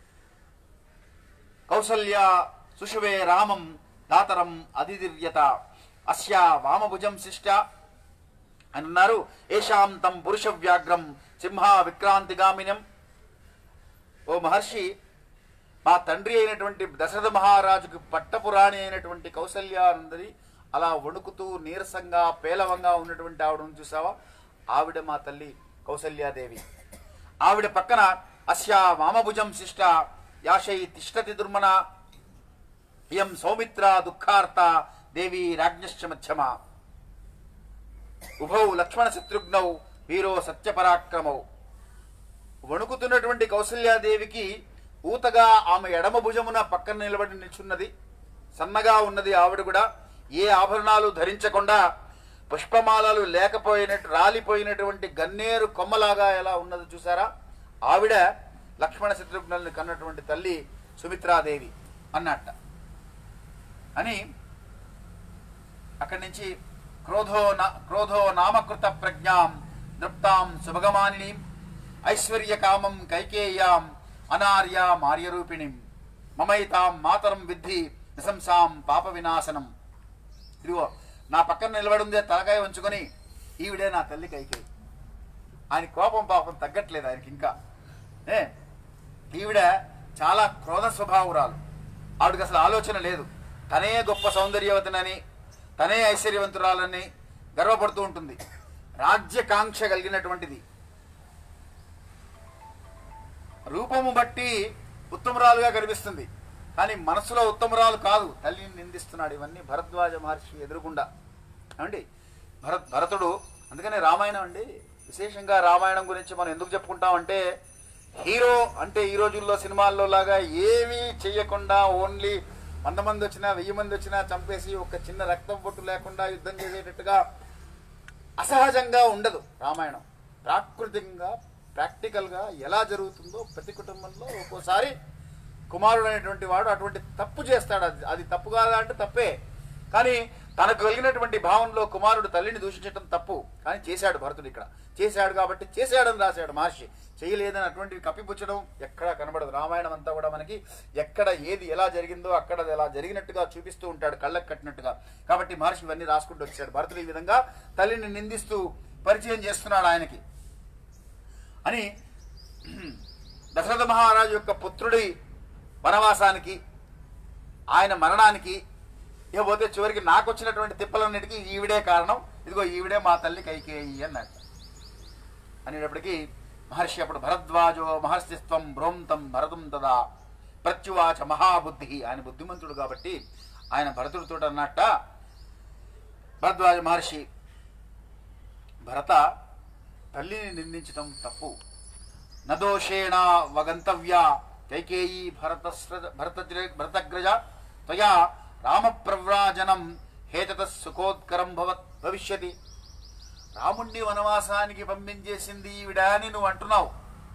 కౌసల్య సుషువే రామం దాతరం అధిదిర్యత అస్య వామభుజం శిష్ట అని అన్నారు ఏషాం తం పురుష వ్యాఘ్రం సింహ విక్రాంతిగామినం ఓ మహర్షి మా తండ్రి అయినటువంటి దశరథ మహారాజుకు పట్టపురాణి అయినటువంటి కౌసల్యానందరి అలా వణుకుతూ నీరసంగా పేలవంగా ఉన్నటువంటి ఆవిడను చూసావా ఆవిడ మా తల్లి కౌసల్యాదేవి ఆవిడ పక్కన అస్య వామభుజం శిష్ట యాశై తిష్టతి దుర్మన ఇయం సౌమిత్ర దుఃఖార్త దేవి రాజ్ఞశ్చ మధ్యమ ఉభౌ లక్ష్మణ శత్రుఘ్నౌ వీరో సత్యపరాక్రమౌ వణుకుతున్నటువంటి కౌసల్యాదేవికి ఊతగా ఆమె ఎడమ భుజమున పక్కన నిలబడి నిల్చున్నది సన్నగా ఉన్నది ఆవిడ కూడా ఏ ఆభరణాలు ధరించకుండా పుష్పమాలలు లేకపోయినట్టు రాలిపోయినటువంటి గన్నేరు కొమ్మలాగా ఎలా ఉన్నది చూసారా ఆవిడ లక్ష్మణ శత్రుఘ్నుల్ని కన్నటువంటి తల్లి సుమిత్రాదేవి అన్నట్ట అని అక్కడి నుంచి క్రోధో నా క్రోధో నామకృత ప్రజ్ఞాం దృప్తాం సుభగమానిని ఐశ్వర్య కామం కైకేయాం అనార్య మార్యరూపిణిం మమైతాం మాతరం విద్ధి నిశంసాం పాప వినాశనం ఇదిగో నా పక్కన నిలబడిందే తలకాయ ఉంచుకొని ఈవిడే నా తల్లి కైకేయి ఆయన కోపం పాపం తగ్గట్లేదు ఆయనకి ఇంకా ఏ ఈవిడ చాలా క్రోధ స్వభావురాలు ఆవిడకి అసలు ఆలోచన లేదు తనే గొప్ప సౌందర్యవతనని తనే ఐశ్వర్యవంతురాలని గర్వపడుతూ ఉంటుంది రాజ్యకాంక్ష కలిగినటువంటిది రూపము బట్టి ఉత్తమరాలుగా కనిపిస్తుంది కానీ మనసులో ఉత్తమరాలు కాదు తల్లిని నిందిస్తున్నాడు ఇవన్నీ భరద్వాజ మహర్షి ఎదురుకుండా ఏమండి భరత్ భరతుడు అందుకనే రామాయణం అండి విశేషంగా రామాయణం గురించి మనం ఎందుకు చెప్పుకుంటాం అంటే హీరో అంటే ఈ రోజుల్లో సినిమాల్లో లాగా ఏమీ చెయ్యకుండా ఓన్లీ వంద మంది వచ్చినా వెయ్యి మంది వచ్చినా చంపేసి ఒక చిన్న రక్తం బొట్టు లేకుండా యుద్ధం చేసేటట్టుగా అసహజంగా ఉండదు రామాయణం ప్రాకృతికంగా ప్రాక్టికల్గా ఎలా జరుగుతుందో ప్రతి కుటుంబంలో ఒక్కోసారి కుమారుడు అనేటువంటి వాడు అటువంటి తప్పు చేస్తాడు అది అది తప్పు కాదా అంటే తప్పే కానీ తనకు కలిగినటువంటి భావంలో కుమారుడు తల్లిని దూషించడం తప్పు కానీ చేశాడు భరతుడు ఇక్కడ చేశాడు కాబట్టి చేశాడని రాశాడు మహర్షి చేయలేదని అటువంటివి కప్పిపుచ్చడం ఎక్కడా కనబడదు రామాయణం అంతా కూడా మనకి ఎక్కడ ఏది ఎలా జరిగిందో అక్కడ అది ఎలా జరిగినట్టుగా చూపిస్తూ ఉంటాడు కళ్ళకు కట్టినట్టుగా కాబట్టి మహర్షి ఇవన్నీ రాసుకుంటూ వచ్చాడు భరతుడు ఈ విధంగా తల్లిని నిందిస్తూ పరిచయం చేస్తున్నాడు ఆయనకి అని దశరథ మహారాజు యొక్క పుత్రుడి వనవాసానికి ఆయన మరణానికి ఇకపోతే చివరికి నాకు వచ్చినటువంటి తిప్పలన్నిటికీ ఈవిడే కారణం ఇదిగో ఈవిడే మా తల్లి కైకేయి అన్నాడు అనేటప్పటికీ మహర్షి అప్పుడు భరద్వాజో మహర్షిత్వం బ్రోంతం భరతం తదా ప్రత్యువాచ మహాబుద్ధి ఆయన బుద్ధిమంతుడు కాబట్టి ఆయన భరతుడితో అన్నట్ట భరద్వాజ మహర్షి భరత తల్లిని నిందించడం తప్పు నదోషేణ వగంతవ్య కైకేయీ భరత భరత భరతగ్రజ త్వయా రామప్రవ్రాజనం హేతత సుఖోత్కరం భవత్ భవిష్యతి రాముణ్ణి వనవాసానికి పంపించేసింది ఈవిడ అని నువ్వు అంటున్నావు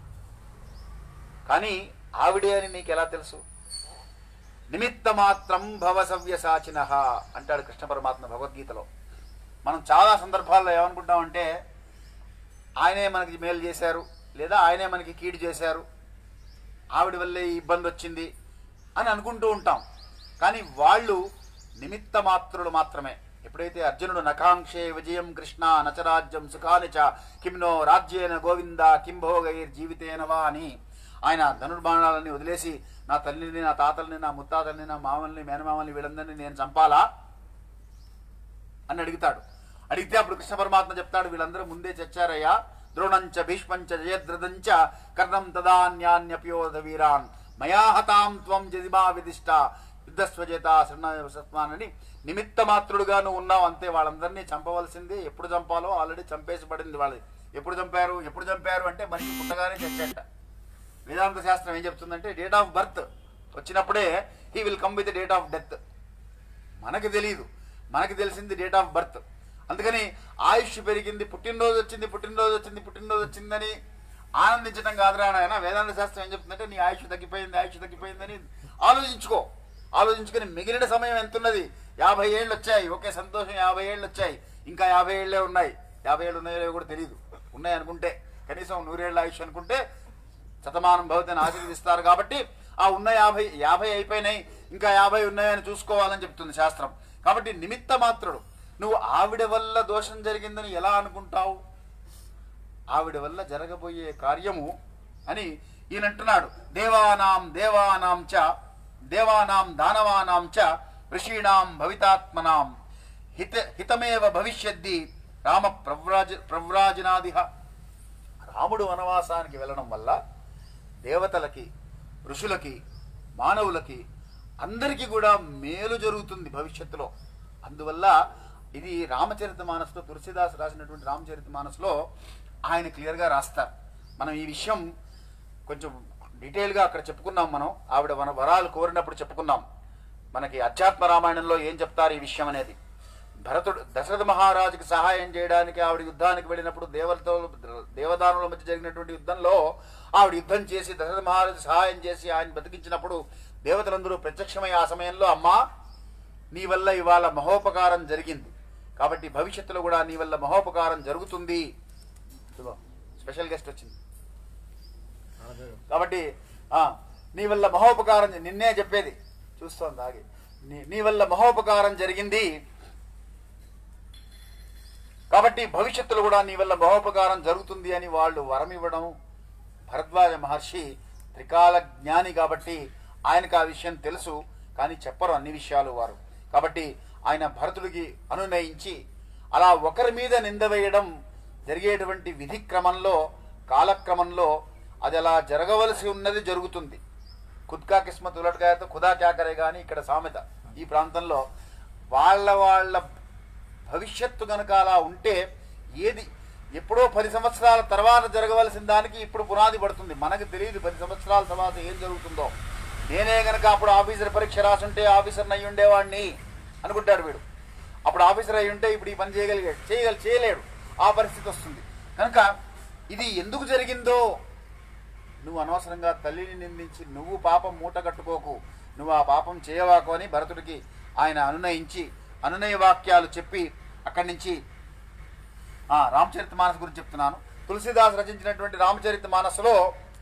కానీ ఆవిడే అని నీకు ఎలా తెలుసు నిమిత్త మాత్రం భవ సవ్యసాచిన అంటాడు కృష్ణ పరమాత్మ భగవద్గీతలో మనం చాలా సందర్భాల్లో ఏమనుకుంటామంటే ఆయనే మనకి మేలు చేశారు లేదా ఆయనే మనకి కీడు చేశారు ఆవిడ వల్లే ఈ ఇబ్బంది వచ్చింది అని అనుకుంటూ ఉంటాం కానీ వాళ్ళు నిమిత్త మాత్రులు మాత్రమే ఎప్పుడైతే అర్జునుడు నకాంక్షే విజయం కృష్ణ నచరాజ్యం సుఖాని చ కిమ్నో రాజ్యేన గోవింద కింభోగైర్ జీవితేనవా అని ఆయన ధనుర్బాణాలని వదిలేసి నా తల్లిని నా తాతల్ని నా ముత్తాతల్ని నా మామల్ని మేనమామల్ని వీళ్ళందరినీ నేను చంపాలా అని అడుగుతాడు అడిగితే అప్పుడు కృష్ణ పరమాత్మ చెప్తాడు వీళ్ళందరూ ముందే చచ్చారయ్యా ద్రోణంచ భీష్మంచ జయద్రథంచ కర్ణం తదాన్యాన్యప్యోధ వీరాన్ మయా హతాం త్వం జదిమా విదిష్ట యుద్ధస్వజేత శరణాని నిమిత్త మాత్రుడుగా నువ్వు ఉన్నావు అంతే వాళ్ళందరినీ చంపవలసింది ఎప్పుడు చంపాలో ఆల్రెడీ చంపేసి పడింది వాళ్ళది ఎప్పుడు చంపారు ఎప్పుడు చంపారు అంటే మనిషి పుట్టగానే చచ్చేట వేదాంత శాస్త్రం ఏం చెప్తుందంటే డేట్ ఆఫ్ బర్త్ వచ్చినప్పుడే he will come with date of death మనకి తెలియదు మనకి తెలిసింది డేట్ ఆఫ్ బర్త్ అందుకని ఆయుష్ పెరిగింది పుట్టినరోజు వచ్చింది పుట్టినరోజు వచ్చింది పుట్టినరోజు వచ్చిందని ఆనందించడం కాదురా నాయన వేదాంత శాస్త్రం ఏం చెప్తుందంటే నీ ఆయుష్ తగ్గిపోయింది ఆయుష్ తగ్గిపోయిందని ఆలోచించుకో ఆలోచించుకొని మిగిలిన సమయం ఎంతున్నది యాభై ఏళ్ళు వచ్చాయి ఓకే సంతోషం యాభై ఏళ్ళు వచ్చాయి ఇంకా యాభై ఏళ్ళే ఉన్నాయి యాభై ఏళ్ళు ఉన్నాయో లేవో కూడా తెలియదు ఉన్నాయి అనుకుంటే కనీసం నూరేళ్ళ ఆయుష్ అనుకుంటే శతమానం భవతిని ఆశీర్వదిస్తారు కాబట్టి ఆ ఉన్న యాభై యాభై అయిపోయినాయి ఇంకా యాభై ఉన్నాయని చూసుకోవాలని చెప్తుంది శాస్త్రం కాబట్టి నిమిత్త మాత్రుడు నువ్వు ఆవిడ వల్ల దోషం జరిగిందని ఎలా అనుకుంటావు ఆవిడ వల్ల జరగబోయే కార్యము అని ఈయన అంటున్నాడు దేవానాం దేవానాం చ దేవానాం దానవానాం చ ఋషీణాం భవితాత్మనాం హిత హితమేవ భవిష్యద్ది రామ ప్రవ్రాజ ప్రవ్రాజనాదిహ రాముడు వనవాసానికి వెళ్ళడం వల్ల దేవతలకి ఋషులకి మానవులకి అందరికీ కూడా మేలు జరుగుతుంది భవిష్యత్తులో అందువల్ల ఇది రామచరిత మానస్లో తులసిదాస్ రాసినటువంటి రామచరిత మానస్లో ఆయన క్లియర్గా రాస్తారు మనం ఈ విషయం కొంచెం డీటెయిల్గా అక్కడ చెప్పుకున్నాం మనం ఆవిడ మన వరాలు కోరినప్పుడు చెప్పుకున్నాం మనకి అధ్యాత్మ రామాయణంలో ఏం చెప్తారు ఈ విషయం అనేది భరతుడు దశరథ మహారాజుకి సహాయం చేయడానికి ఆవిడ యుద్ధానికి వెళ్ళినప్పుడు దేవతతో దేవదానుల మధ్య జరిగినటువంటి యుద్ధంలో ఆవిడ యుద్ధం చేసి దశరథ మహారాజు సహాయం చేసి ఆయన బతికించినప్పుడు దేవతలందరూ ప్రత్యక్షమై ఆ సమయంలో అమ్మా నీ వల్ల ఇవాళ మహోపకారం జరిగింది కాబట్టి భవిష్యత్తులో కూడా నీ వల్ల మహోపకారం జరుగుతుంది ఇదిగో, స్పెషల్ గెస్ట్ వచ్చింది కాబట్టి ఆ, నీ వల్ల మహోపకారం నిన్నే చెప్పేది చూస్తోంది ఆగి నీ- నీ వల్ల మహోపకారం జరిగింది కాబట్టి భవిష్యత్తులో కూడా నీ వల్ల మహోపకారం జరుగుతుంది అని వాళ్ళు వరం ఇవ్వడం భరద్వాజ మహర్షి త్రికాల జ్ఞాని కాబట్టి ఆయనకు ఆ విషయం తెలుసు కానీ చెప్పరు అన్ని విషయాలు వారు కాబట్టి ఆయన భరతుడికి అనునయించి అలా ఒకరి మీద నింద వేయడం జరిగేటువంటి విధి క్రమంలో కాలక్రమంలో అది అలా జరగవలసి ఉన్నది జరుగుతుంది ఖుద్కా కిస్మత్ ఉలట్గాయతో ఖుదా క్యాకరే కానీ ఇక్కడ సామెత ఈ ప్రాంతంలో వాళ్ళ వాళ్ళ భవిష్యత్తు గనక అలా ఉంటే ఏది ఎప్పుడో పది సంవత్సరాల తర్వాత జరగవలసిన దానికి ఇప్పుడు పునాది పడుతుంది మనకు తెలియదు పది సంవత్సరాల తర్వాత ఏం జరుగుతుందో నేనే గనక అప్పుడు ఆఫీసర్ పరీక్ష రాసుంటే ఆఫీసర్ని అయి ఉండేవాడిని అనుకుంటాడు వీడు అప్పుడు ఆఫీసర్ అయి ఉంటే ఇప్పుడు ఈ పని చేయగలిగాడు చేయగల చేయలేడు ఆ పరిస్థితి వస్తుంది కనుక ఇది ఎందుకు జరిగిందో నువ్వు అనవసరంగా తల్లిని నిందించి నువ్వు పాపం మూట కట్టుకోకు నువ్వు ఆ పాపం చేయవాకు అని భరతుడికి ఆయన అనునయించి అనునయ వాక్యాలు చెప్పి అక్కడి నుంచి ఆ, రామచరిత మానస్ గురించి చెప్తున్నాను తులసిదాస్ రచించినటువంటి రామచరిత మానస్లో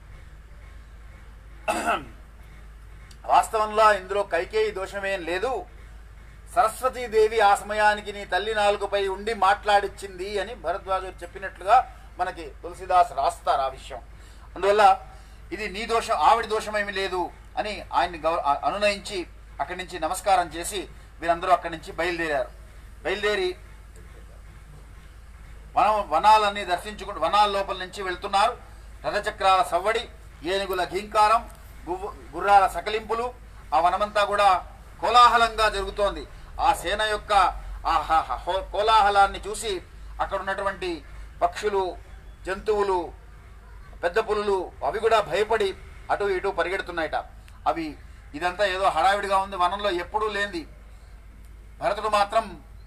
వాస్తవంలో ఇందులో కైకేయి దోషమేం లేదు సరస్వతీదేవి ఆ సమయానికి నీ తల్లి నాలుగుపై ఉండి మాట్లాడిచ్చింది అని భరద్వాజు చెప్పినట్లుగా మనకి తులసిదాస్ రాస్తారు ఆ విషయం అందువల్ల ఇది నీ దోషం ఆవిడ దోషమేమి లేదు అని ఆయన్ని గౌర ఆ- అనునయించి అక్కడి నుంచి నమస్కారం చేసి వీరందరూ అక్కడి నుంచి బయలుదేరారు బయలుదేరి వనం వనాలన్నీ దర్శించుకుంటూ వనాల లోపల నుంచి వెళ్తున్నారు రథచక్రాల సవ్వడి ఏనుగుల ఘీంకారం గువ్వ- గుర్రాల సకలింపులు ఆ వనమంతా కూడా కోలాహలంగా జరుగుతోంది ఆ సేన యొక్క ఆ హ- హ- హో- కోలాహలాన్ని చూసి అక్కడ ఉన్నటువంటి పక్షులు జంతువులు పెద్ద పులులు అవి కూడా భయపడి అటు ఇటు పరిగెడుతున్నాయట అవి ఇదంతా ఏదో హడావిడిగా ఉంది వనంలో ఎప్పుడూ లేనిది భరతుడు మాత్రం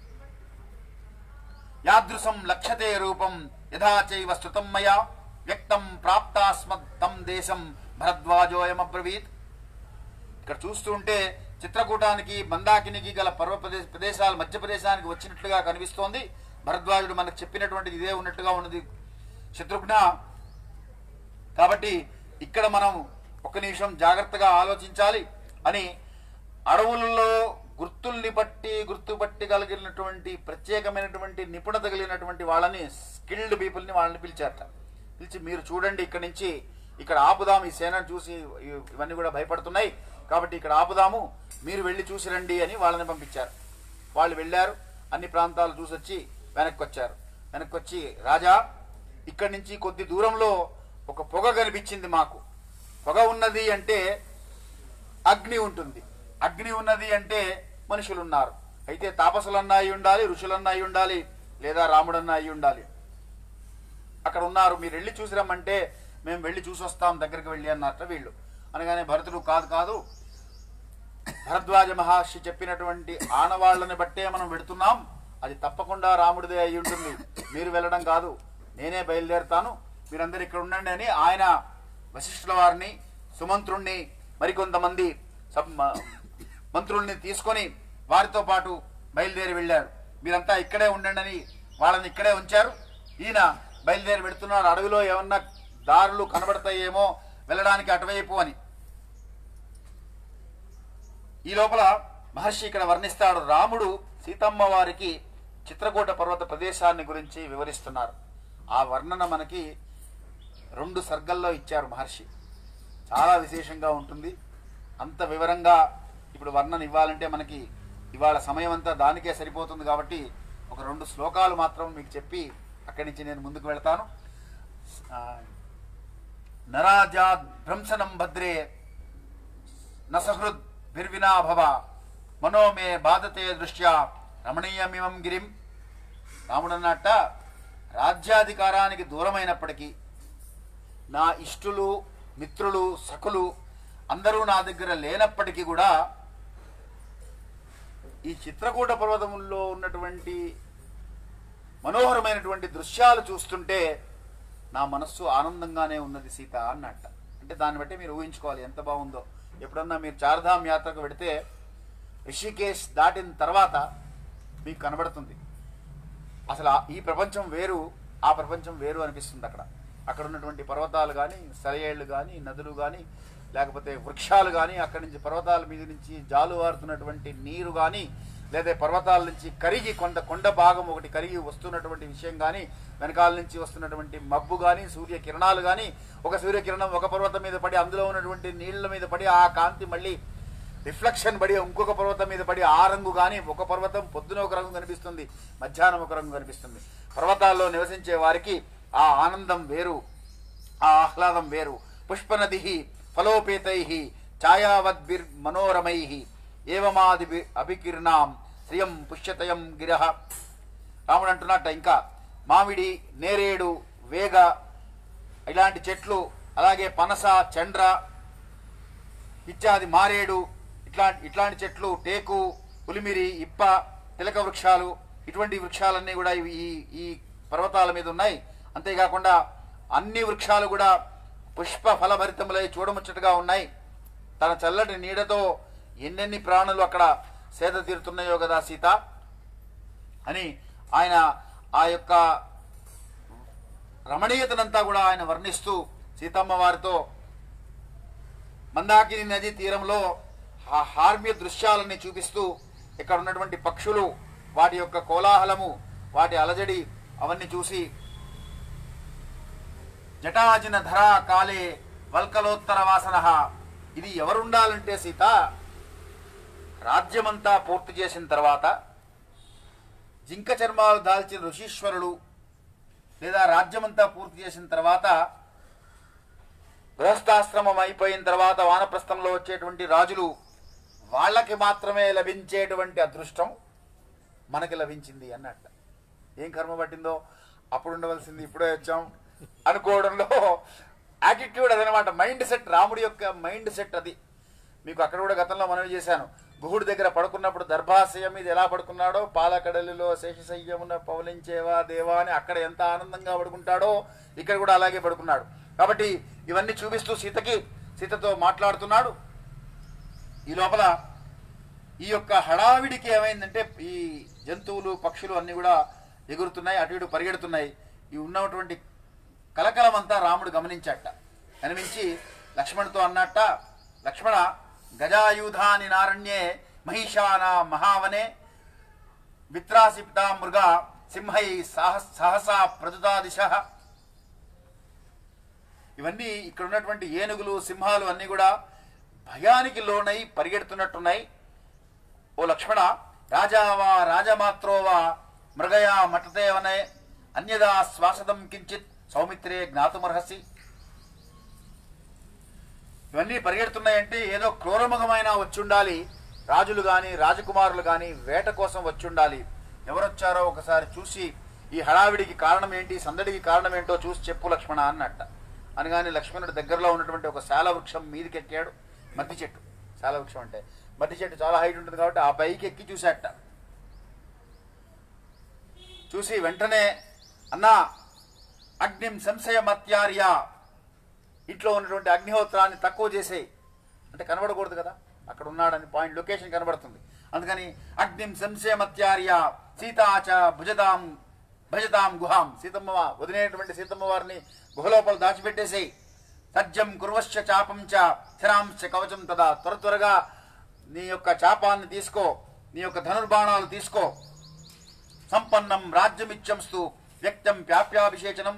యాదృశం లక్ష్యతే రూపం యథా చైవ స్తుతం మయా వ్యక్తం ప్రాప్తాస్మత్తం దేశం భరద్వాజోయమబ్రవీత్ ఇక్కడ చూస్తూ ఉంటే చిత్రకూటానికి మందాకినికి గల పర్వ ప్రదేశ ప్రదేశాలు మధ్యప్రదేశానికి వచ్చినట్లుగా కనిపిస్తోంది భరద్వాజుడు మనకు చెప్పినటువంటిది ఇదే ఉన్నట్టుగా ఉన్నది శత్రుఘ్న కాబట్టి ఇక్కడ మనం ఒక నిమిషం జాగ్రత్తగా ఆలోచించాలి అని అడవులలో గుర్తుల్ని బట్టి గుర్తుపట్టి కలిగినటువంటి ప్రత్యేకమైనటువంటి నిపుణత కలిగినటువంటి వాళ్ళని స్కిల్డ్ పీపుల్ని వాళ్ళని పిలిచారట పిలిచి మీరు చూడండి ఇక్కడి నుంచి ఇక్కడ ఆపుదాం ఈ సేనను చూసి ఇ- ఇవన్నీ కూడా భయపడుతున్నాయి కాబట్టి ఇక్కడ ఆపుదాము మీరు వెళ్ళి చూసి రండి అని వాళ్ళని పంపించారు వాళ్ళు వెళ్ళారు అన్ని ప్రాంతాలు చూసొచ్చి వెనక్కి వచ్చారు వెనక్కి వచ్చి రాజా ఇక్కడి నుంచి కొద్ది దూరంలో ఒక పొగ కనిపించింది మాకు పొగ ఉన్నది అంటే అగ్ని ఉంటుంది అగ్ని ఉన్నది అంటే మనుషులు ఉన్నారు అయితే తాపసులన్నా అయి ఉండాలి ఋషులన్నా అయి ఉండాలి లేదా రాముడన్నా అయి ఉండాలి అక్కడ ఉన్నారు మీరు వెళ్ళి చూసి రమ్మంటే మేము వెళ్ళి చూసి వస్తాం దగ్గరికి వెళ్ళి అన్నట్ట వీళ్ళు అనగానే భరతుడు కాదు కాదు భరద్వాజ మహర్షి చెప్పినటువంటి ఆనవాళ్లను బట్టే మనం వెడుతున్నాం అది తప్పకుండా రాముడిదే అయి ఉంటుంది మీరు వెళ్ళడం కాదు నేనే బయలుదేరుతాను మీరందరూ ఇక్కడ ఉండండి అని ఆయన వశిష్ఠుల వారిని సుమంత్రుణ్ణి మరికొంతమంది సబ్ మ- మంత్రుల్ని తీసుకొని వారితో పాటు బయలుదేరి వెళ్ళారు మీరంతా ఇక్కడే ఉండండి అని వాళ్ళని ఇక్కడే ఉంచారు ఈయన బయలుదేరి వెడుతున్నాడు అడవిలో ఏమన్నా దారులు కనబడతాయేమో వెళ్ళడానికి అటువైపు అని ఈ లోపల మహర్షి ఇక్కడ వర్ణిస్తాడు రాముడు సీతమ్మ వారికి చిత్రకూట పర్వత ప్రదేశాన్ని గురించి వివరిస్తున్నారు ఆ వర్ణన మనకి రెండు సర్గల్లో ఇచ్చారు మహర్షి చాలా విశేషంగా ఉంటుంది అంత వివరంగా ఇప్పుడు వర్ణన ఇవ్వాలంటే మనకి ఇవాళ సమయం అంతా దానికే సరిపోతుంది కాబట్టి ఒక రెండు శ్లోకాలు మాత్రం మీకు చెప్పి అక్కడి నుంచి నేను ముందుకు వెళ్తాను ఆ, నరాజా భ్రంశనం భద్రే నసహృద్ భిర్వినా భవ మనో మే బాధతే దృష్ట్యా రమణీయమిమం గిరిం రాముడన్నట్ట రాజ్యాధికారానికి దూరమైనప్పటికీ నా ఇష్టులు మిత్రులు సఖులు అందరూ నా దగ్గర లేనప్పటికీ కూడా ఈ చిత్రకూట పర్వతముల్లో ఉన్నటువంటి మనోహరమైనటువంటి దృశ్యాలు చూస్తుంటే నా మనస్సు ఆనందంగానే ఉన్నది సీత అన్నట్ట అంటే దాన్ని బట్టి మీరు ఊహించుకోవాలి ఎంత బాగుందో ఎప్పుడన్నా మీరు చార్ధామ్ యాత్రకు వెడితే రిషికేశ్ దాటిన తర్వాత మీకు కనబడుతుంది అసలు ఆ- ఈ ప్రపంచం వేరు ఆ ప్రపంచం వేరు అనిపిస్తుంది అక్కడ అక్కడ ఉన్నటువంటి పర్వతాలు కానీ సరయేళ్ళు కానీ నదులు కానీ లేకపోతే వృక్షాలు కానీ అక్కడి నుంచి పర్వతాల మీద నుంచి జాలువారుతున్నటువంటి నీరు కానీ లేదా పర్వతాల నుంచి కరిగి కొండ కొండ భాగం ఒకటి కరిగి వస్తున్నటువంటి విషయం కానీ వెనకాల నుంచి వస్తున్నటువంటి మబ్బు కానీ సూర్య కిరణాలు కానీ ఒక సూర్యకిరణం ఒక పర్వతం మీద పడి అందులో ఉన్నటువంటి నీళ్ల మీద పడి ఆ కాంతి మళ్ళీ రిఫ్లెక్షన్ పడి ఇంకొక పర్వతం మీద పడి ఆ రంగు కానీ ఒక పర్వతం పొద్దున ఒక రంగు కనిపిస్తుంది మధ్యాహ్నం ఒక రంగు కనిపిస్తుంది పర్వతాల్లో నివసించే వారికి ఆ ఆనందం వేరు ఆ ఆహ్లాదం వేరు పుష్పనది ఫలోపేతై ఛాయావద్భిర్ మనోరమై ఏవమాది అభికిర్ణాం శ్రియం పుష్యతయం గిరహ రాముడు అంటున్నట్ట ఇంకా మామిడి నేరేడు వేగ ఇలాంటి చెట్లు అలాగే పనస చండ్ర ఇత్యాది మారేడు ఇట్లా ఇట్లాంటి చెట్లు టేకు పులిమిరి ఇప్ప తిలక వృక్షాలు ఇటువంటి వృక్షాలన్నీ కూడా ఇవి ఈ ఈ పర్వతాల మీద ఉన్నాయి అంతేకాకుండా అన్ని వృక్షాలు కూడా పుష్ప ఫలభరితములై చూడముచ్చటగా ఉన్నాయి తన చల్లటి నీడతో ఎన్నెన్ని ప్రాణులు అక్కడ సేద తీరుతున్నాయో కదా సీత అని ఆయన ఆ యొక్క రమణీయతనంతా కూడా ఆయన వర్ణిస్తూ సీతమ్మ వారితో మందాకిని నది తీరంలో ఆ హార్మ్య దృశ్యాలని చూపిస్తూ ఇక్కడ ఉన్నటువంటి పక్షులు వాటి యొక్క కోలాహలము వాటి అలజడి అవన్నీ చూసి జటాజిన ధరా కాలే వల్కలోత్తర వాసన ఇది ఎవరుండాలంటే సీత రాజ్యమంతా పూర్తి చేసిన తర్వాత జింక చర్మాలు దాల్చిన ఋషీశ్వరుడు లేదా రాజ్యమంతా పూర్తి చేసిన తర్వాత గృహస్థాశ్రమం అయిపోయిన తర్వాత వానప్రస్థంలో వచ్చేటువంటి రాజులు వాళ్ళకి మాత్రమే లభించేటువంటి అదృష్టం మనకి లభించింది అన్నట్ట ఏం కర్మ పట్టిందో అప్పుడు ఉండవలసింది ఇప్పుడే వచ్చాం అనుకోవడంలో యాటిట్యూడ్ అదనమాట మైండ్ సెట్ రాముడి యొక్క మైండ్ సెట్ అది మీకు అక్కడ కూడా గతంలో మనవి చేశాను గుహుడి దగ్గర పడుకున్నప్పుడు దర్భాశయం మీద ఎలా పడుకున్నాడో పాలకడలిలో శేషశయ్యమున పవలించేవా దేవా అని అక్కడ ఎంత ఆనందంగా పడుకుంటాడో ఇక్కడ కూడా అలాగే పడుకున్నాడు కాబట్టి ఇవన్నీ చూపిస్తూ సీతకి సీతతో మాట్లాడుతున్నాడు ఈ లోపల ఈ యొక్క హడావిడికి ఏమైందంటే ఈ జంతువులు పక్షులు అన్ని కూడా ఎగురుతున్నాయి అటు ఇటు పరిగెడుతున్నాయి ఈ ఉన్నటువంటి కలకలం అంతా రాముడు గమనించాట గమనించి లక్ష్మణుతో అన్నట్ట లక్ష్మణ గజాయుధాని నారణ్యే మహిషాన మహావనే విత్రాసిప్తా మృగ సింహై సాహస్ సహసా ప్రజుతా దిశ ఇవన్నీ ఇక్కడ ఉన్నటువంటి ఏనుగులు సింహాలు అన్నీ కూడా భయానికి లోనై పరిగెడుతున్నట్టున్నాయి ఓ లక్ష్మణ రాజావా రాజమాత్రోవా మృగయా మటదేవనే అన్యదా శ్వాసదం కించిత్ సౌమిత్రే జ్ఞాతుమర్హసి ఇవన్నీ పరిగెడుతున్నాయంటే ఏదో క్రూరముఖమైన వచ్చుండాలి రాజులు గాని రాజకుమారులు గాని వేట కోసం వచ్చుండాలి ఎవరొచ్చారో ఒకసారి చూసి ఈ హడావిడికి కారణం ఏంటి సందడికి కారణం ఏంటో చూసి చెప్పు లక్ష్మణ అన్నట్ట అనగానే లక్ష్మణుడి దగ్గరలో ఉన్నటువంటి ఒక శాల వృక్షం మీదకి ఎక్కాడు మద్ది చెట్టు శాల వృక్షం అంటే మద్ది చెట్టు చాలా హైట్ ఉంటుంది కాబట్టి ఆ పైకి ఎక్కి చూశాట చూసి వెంటనే అన్నా అగ్నిం సంశయమత్యార్య ఇంట్లో ఉన్నటువంటి అగ్నిహోత్రాన్ని తక్కువ చేసేయి అంటే కనబడకూడదు కదా అక్కడ ఉన్నాడని పాయింట్ లొకేషన్ కనబడుతుంది అందుకని అగ్నిం సంశయమత్యార్య సీతాచ భుజతాం భజతాం గుహాం సీతమ్మ వదిలేటువంటి సీతమ్మ వారిని గుహలోపల దాచిపెట్టేసేయి సజ్జం కుర్వశ్చ చాపం చ స్థిరాంశ కవచం తదా త్వర త్వరగా నీ యొక్క చాపాన్ని తీసుకో నీ యొక్క ధనుర్బాణాలు తీసుకో సంపన్నం రాజ్యమిత్యంస్తు వ్యక్తం ప్యాప్యాభిషేచనం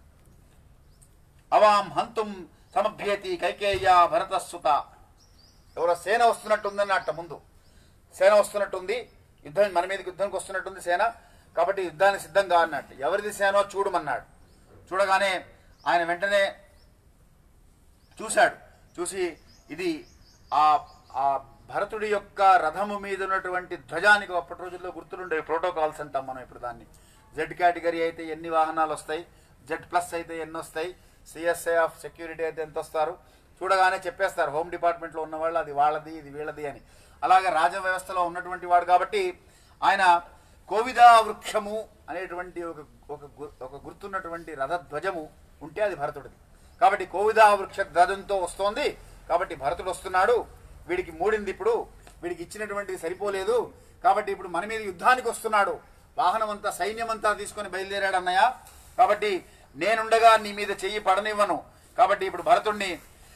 అవాం హంతుం సమభ్యేతి కైకేయ భరతసుత ఎవరో సేన వస్తున్నట్టుందన్నట్ట ముందు సేన వస్తున్నట్టుంది యుద్ధం మన మీదకి యుద్ధంకి వస్తున్నట్టుంది సేన కాబట్టి యుద్ధానికి సిద్ధంగా అన్నట్టు ఎవరిది సేనో చూడమన్నాడు చూడగానే ఆయన వెంటనే చూశాడు చూసి ఇది ఆ ఆ భరతుడి యొక్క రథము మీద ఉన్నటువంటి ధ్వజానికి అప్పటి రోజుల్లో గుర్తుండే ప్రోటోకాల్స్ అంటాం మనం ఇప్పుడు దాన్ని జెడ్ కేటగిరీ అయితే ఎన్ని వాహనాలు వస్తాయి జెడ్ ప్లస్ అయితే ఎన్ని వస్తాయి సిఎస్ఐ ఆఫ్ సెక్యూరిటీ అయితే ఎంత వస్తారు చూడగానే చెప్పేస్తారు హోమ్ డిపార్ట్మెంట్లో ఉన్న వాళ్ళు అది వాళ్ళది ఇది వీళ్ళది అని అలాగే రాజ వ్యవస్థలో ఉన్నటువంటి వాడు కాబట్టి ఆయన కోవిదా వృక్షము అనేటువంటి ఒక ఒక గు- ఒక గుర్తున్నటువంటి రథధ్వజము ఉంటే అది భరతుడిది కాబట్టి కోవిదా వృక్ష ధ్వజంతో వస్తోంది కాబట్టి భరతుడు వస్తున్నాడు వీడికి మూడింది ఇప్పుడు వీడికి ఇచ్చినటువంటి సరిపోలేదు కాబట్టి ఇప్పుడు మన మీద యుద్ధానికి వస్తున్నాడు వాహనం అంతా సైన్యం అంతా తీసుకొని బయలుదేరాడు అన్నయ్య కాబట్టి నేనుండగా నీ మీద చెయ్యి పడనివ్వను కాబట్టి ఇప్పుడు భరతుణ్ణి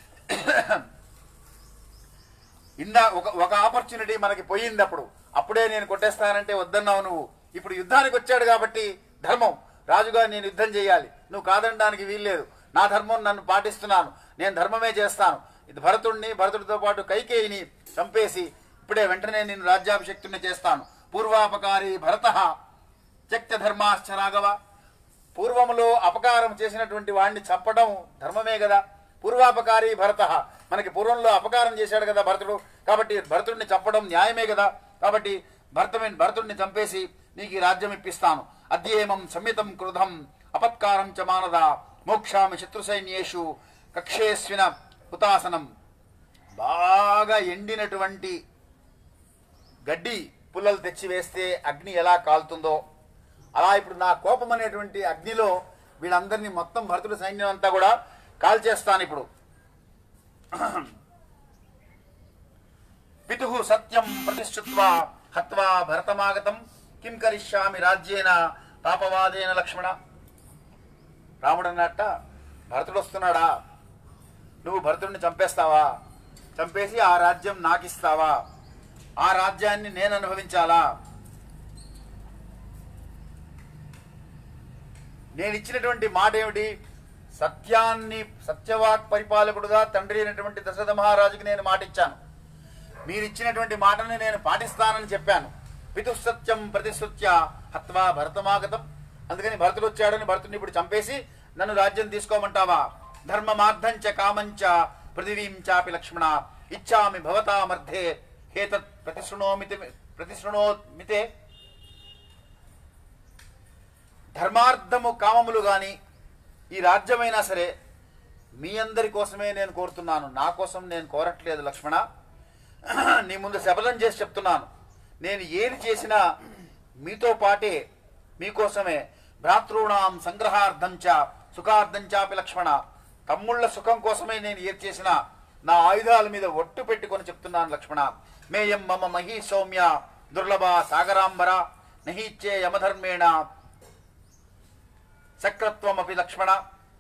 ఇందా ఒక ఒక ఆపర్చునిటీ మనకి పోయింది అప్పుడు అప్పుడే నేను కొట్టేస్తానంటే వద్దన్నావు నువ్వు ఇప్పుడు యుద్ధానికి వచ్చాడు కాబట్టి ధర్మం రాజుగా నేను యుద్ధం చేయాలి నువ్వు కాదనడానికి వీల్లేదు నా ధర్మం నన్ను పాటిస్తున్నాను నేను ధర్మమే చేస్తాను ఇది భరతుడిని భరతుడితో పాటు కైకేయిని చంపేసి ఇప్పుడే వెంటనే నేను రాజ్యాభిషక్తుని చేస్తాను పూర్వాపకారి భరత త్యక్త ధర్మాశ్చ రాఘవ పూర్వములో అపకారం చేసినటువంటి వాడిని చంపడం ధర్మమే కదా పూర్వాపకారి భరత మనకి పూర్వంలో అపకారం చేశాడు కదా భరతుడు కాబట్టి భరతుడిని చంపడం న్యాయమే కదా కాబట్టి భరతమే భరతుడిని చంపేసి నీకు ఈ రాజ్యం ఇప్పిస్తాను అద్యేమం సంహితం క్రుధం అపత్కారం చ మానద మోక్షామి శత్రు సైన్యేషు కక్షేస్విన హుతాసనం బాగా ఎండినటువంటి గడ్డి పుల్లలు తెచ్చి వేస్తే అగ్ని ఎలా కాలుతుందో అలా ఇప్పుడు నా కోపం అనేటువంటి అగ్నిలో వీళ్ళందరినీ మొత్తం భరతుడి సైన్యం అంతా కూడా కాల్చేస్తాను ఇప్పుడు పితు సత్యం ప్రతిష్ఠిత్వా హత్వా భరతమాగతం కిం కరిష్యామి రాజ్యేన పాపవాదేన లక్ష్మణ రాముడు అన్నట్ట భరతుడు వస్తున్నాడా నువ్వు భరతుడిని చంపేస్తావా చంపేసి ఆ రాజ్యం నాకిస్తావా ఆ రాజ్యాన్ని నేను అనుభవించాలా నేను ఇచ్చినటువంటి మాట ఏమిటి సత్యాన్ని సత్యవాక్ పరిపాలకుడుగా తండ్రి అయినటువంటి దశరథ మహారాజుకి నేను మాట ఇచ్చాను మీరు ఇచ్చినటువంటి మాటని నేను పాటిస్తానని చెప్పాను పితుసత్యం ప్రతిశ్రుత్య హత్వా భరతమాగతం అందుకని భరతుడు వచ్చాడని భరతుడిని ఇప్పుడు చంపేసి నన్ను రాజ్యం తీసుకోమంటావా ధర్మమార్థంచ కామంచ పృథివీం చాపి లక్ష్మణ ఇచ్చామి భవతామర్థే హేతత్ ప్రతిశృణోమితి ప్రతిశృణోమితే ధర్మార్థము కామములు గాని ఈ రాజ్యమైనా సరే మీ అందరి కోసమే నేను కోరుతున్నాను నా కోసం నేను కోరట్లేదు లక్ష్మణ నీ ముందు శపథం చేసి చెప్తున్నాను నేను ఏది చేసినా మీతో పాటే మీకోసమే భ్రాతృణాం సంగ్రహార్థం చ సుఖార్థం చాపి లక్ష్మణ తమ్ముళ్ళ సుఖం కోసమే నేను ఏది చేసినా నా ఆయుధాల మీద ఒట్టు పెట్టుకొని చెప్తున్నాను లక్ష్మణ మేయం మమ మహీ సౌమ్య దుర్లభ సాగరాంబర నహీచ్చే యమధర్మేణ సక్రత్వమపి లక్ష్మణ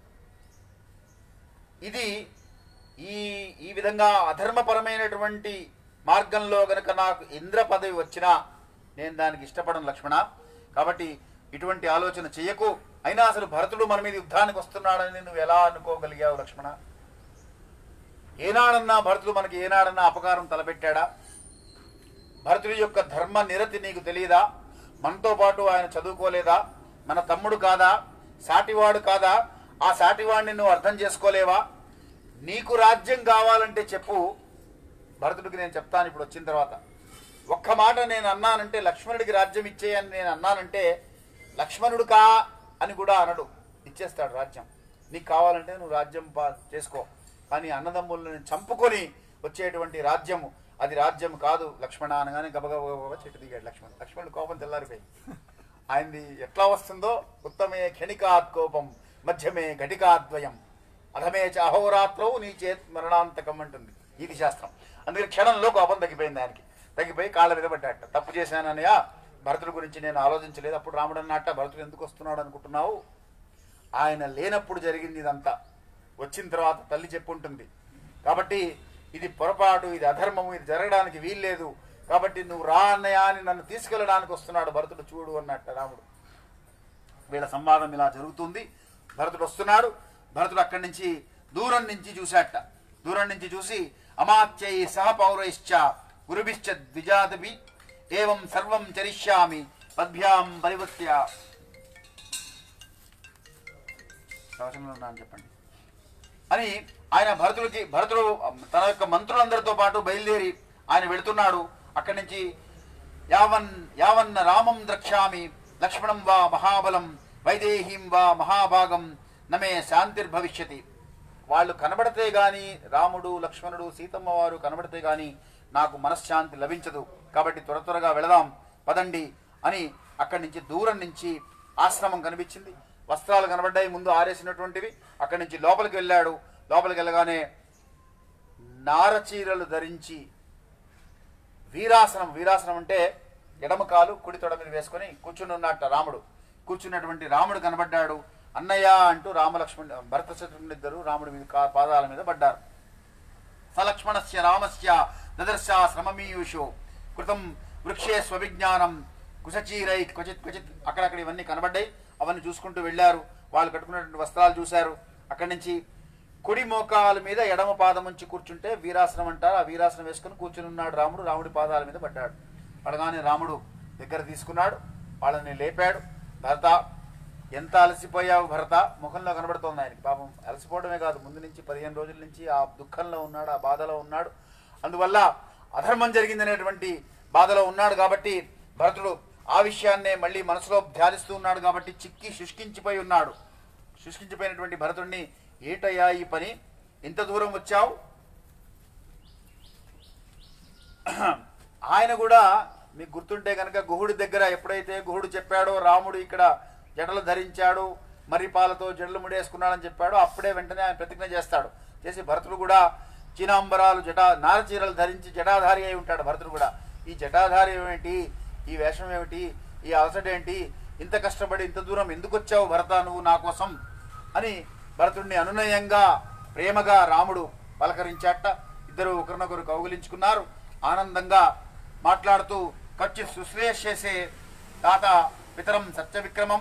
ఇది ఈ ఈ విధంగా అధర్మపరమైనటువంటి మార్గంలో గనక నాకు ఇంద్ర పదవి వచ్చినా నేను దానికి ఇష్టపడను లక్ష్మణ కాబట్టి ఇటువంటి ఆలోచన చెయ్యకు అయినా అసలు భరతుడు మన మీద యుద్ధానికి వస్తున్నాడని నువ్వు ఎలా అనుకోగలిగావు లక్ష్మణ ఏనాడన్నా భరతుడు మనకి ఏనాడన్నా అపకారం తలపెట్టాడా భరతుడి యొక్క ధర్మ నిరతి నీకు తెలియదా మనతో పాటు ఆయన చదువుకోలేదా మన తమ్ముడు కాదా సాటివాడు కాదా ఆ సాటివాడిని నువ్వు అర్థం చేసుకోలేవా నీకు రాజ్యం కావాలంటే చెప్పు భరతుడికి నేను చెప్తాను ఇప్పుడు వచ్చిన తర్వాత ఒక్క మాట నేను అన్నానంటే లక్ష్మణుడికి రాజ్యం ఇచ్చేయని నేను అన్నానంటే లక్ష్మణుడు కా అని కూడా అనడు ఇచ్చేస్తాడు రాజ్యం నీకు కావాలంటే నువ్వు రాజ్యం పా- చేసుకో కానీ అన్నదమ్ములను చంపుకొని వచ్చేటువంటి రాజ్యము అది రాజ్యం కాదు లక్ష్మణ అనగానే గబగబ చెట్టు దిగాడు లక్ష్మణ్ లక్ష్మణుడు కోపం తెల్లారిపోయి ఆయనది ఎట్లా వస్తుందో ఉత్తమే క్షణికాత్ కోపం మధ్యమే ఘటికాద్వయం అధమే చ అహోరాత్రవు నీ చేత్ మరణాంతకం అంటుంది ఇది శాస్త్రం అందుకని క్షణంలో కోపం తగ్గిపోయింది ఆయనకి తగ్గిపోయి కాళ్ళ మీద పడ్డాట తప్పు చేశానన్నయ్య భరతుడి గురించి నేను ఆలోచించలేదు అప్పుడు రాముడు అన్నట్ట భరతుడు ఎందుకు వస్తున్నాడు అనుకుంటున్నావు ఆయన లేనప్పుడు జరిగింది ఇదంతా వచ్చిన తర్వాత తల్లి చెప్పుంటుంది కాబట్టి ఇది పొరపాటు ఇది అధర్మము ఇది జరగడానికి వీల్లేదు కాబట్టి నువ్వు రా అన్నయ్య అని నన్ను తీసుకెళ్ళడానికి వస్తున్నాడు భరతుడు చూడు అన్నట్ట రాముడు వీళ్ళ సంవాదం ఇలా జరుగుతుంది భరతుడు వస్తున్నాడు భరతుడు అక్కడి నుంచి దూరం నుంచి చూశాట దూరం నుంచి చూసి అమాత్యై సహ పౌరైశ్చ గురుభిశ్చ ద్విజాదపి ఏవం సర్వం చరిష్యామి పద్భ్యాం పరివృత్య ప్రవచనంలో ఉన్నా అని చెప్పండి అని ఆయన భరతుడికి భరతుడు తన యొక్క మంత్రులందరితో పాటు బయలుదేరి ఆయన వెళుతున్నాడు అక్కడి నుంచి యావన్ యావన్న రామం ద్రక్ష్యామి లక్ష్మణం వా మహాబలం వైదేహీం వా మహాభాగం నమే శాంతిర్భవిష్యతి వాళ్ళు కనబడితే గాని రాముడు లక్ష్మణుడు సీతమ్మ వారు కనబడితే గాని నాకు మనశ్శాంతి లభించదు కాబట్టి త్వర త్వరగా వెళదాం పదండి అని అక్కడి నుంచి దూరం నుంచి ఆశ్రమం కనిపించింది వస్త్రాలు కనబడ్డాయి ముందు ఆరేసినటువంటివి అక్కడి నుంచి లోపలికి వెళ్ళాడు లోపలికి వెళ్ళగానే నారచీరలు ధరించి వీరాసనం వీరాసనం అంటే ఎడమ కాలు కుడి తొడ మీద వేసుకొని కూర్చుని ఉన్నట్ట రాముడు కూర్చున్నటువంటి రాముడు కనబడ్డాడు అన్నయ్య అంటూ రామలక్ష్మణ్ భరత శత్రుఘ్నుడు ఇద్దరు రాముడి మీద కా- పాదాల మీద పడ్డారు సలక్ష్మణస్య రామస్య దదర్శ శ్రమమీయుషో కృతం వృక్షే స్వవిజ్ఞానం కుశచీరై క్వచిత్ క్వచిత్ అక్కడక్కడ ఇవన్నీ కనబడ్డాయి అవన్నీ చూసుకుంటూ వెళ్ళారు వాళ్ళు కట్టుకున్నటువంటి వస్త్రాలు చూశారు అక్కడి నుంచి కుడి మోకాల మీద ఎడమ పాదం ఉంచి కూర్చుంటే వీరాసనం అంటారు ఆ వీరాసనం వేసుకుని కూర్చుని ఉన్నాడు రాముడు రాముడి పాదాల మీద పడ్డాడు పడగానే రాముడు దగ్గర తీసుకున్నాడు వాళ్ళని లేపాడు భరత ఎంత అలసిపోయావు భరత ముఖంలో కనబడుతోంది ఆయనకి పాపం అలసిపోవడమే కాదు ముందు నుంచి పదిహేను రోజుల నుంచి ఆ దుఃఖంలో ఉన్నాడు ఆ బాధలో ఉన్నాడు అందువల్ల అధర్మం జరిగిందనేటువంటి బాధలో ఉన్నాడు కాబట్టి భరతుడు ఆ విషయాన్నే మళ్ళీ మనసులో ధ్యానిస్తూ ఉన్నాడు కాబట్టి చిక్కి శుష్కించిపోయి ఉన్నాడు శుష్కించిపోయినటువంటి భరతుడిని ఏటయ్యా ఈ పని ఇంత దూరం వచ్చావు ఆయన కూడా మీకు గుర్తుంటే కనుక గుహుడి దగ్గర ఎప్పుడైతే గుహుడు చెప్పాడో రాముడు ఇక్కడ జడలు ధరించాడు మర్రిపాలతో జడలు ముడేసుకున్నాడని చెప్పాడో అప్పుడే వెంటనే ఆయన ప్రతిజ్ఞ చేస్తాడు చేసి భరతుడు కూడా చీనాంబరాలు జటా నారచీరలు ధరించి జటాధారి అయి ఉంటాడు భరతుడు కూడా ఈ జటాధారి ఏమిటి ఈ వేషం ఏమిటి ఈ అలసట ఏంటి ఇంత కష్టపడి ఇంత దూరం ఎందుకు వచ్చావు భరత నువ్వు నా కోసం అని భరతుడిని అనునయంగా ప్రేమగా రాముడు పలకరించాట ఇద్దరు ఒకరినొకరు కౌగిలించుకున్నారు ఆనందంగా మాట్లాడుతూ ఖర్చు సుశ్రేష్ చేసే తాత పితరం సత్య విక్రమం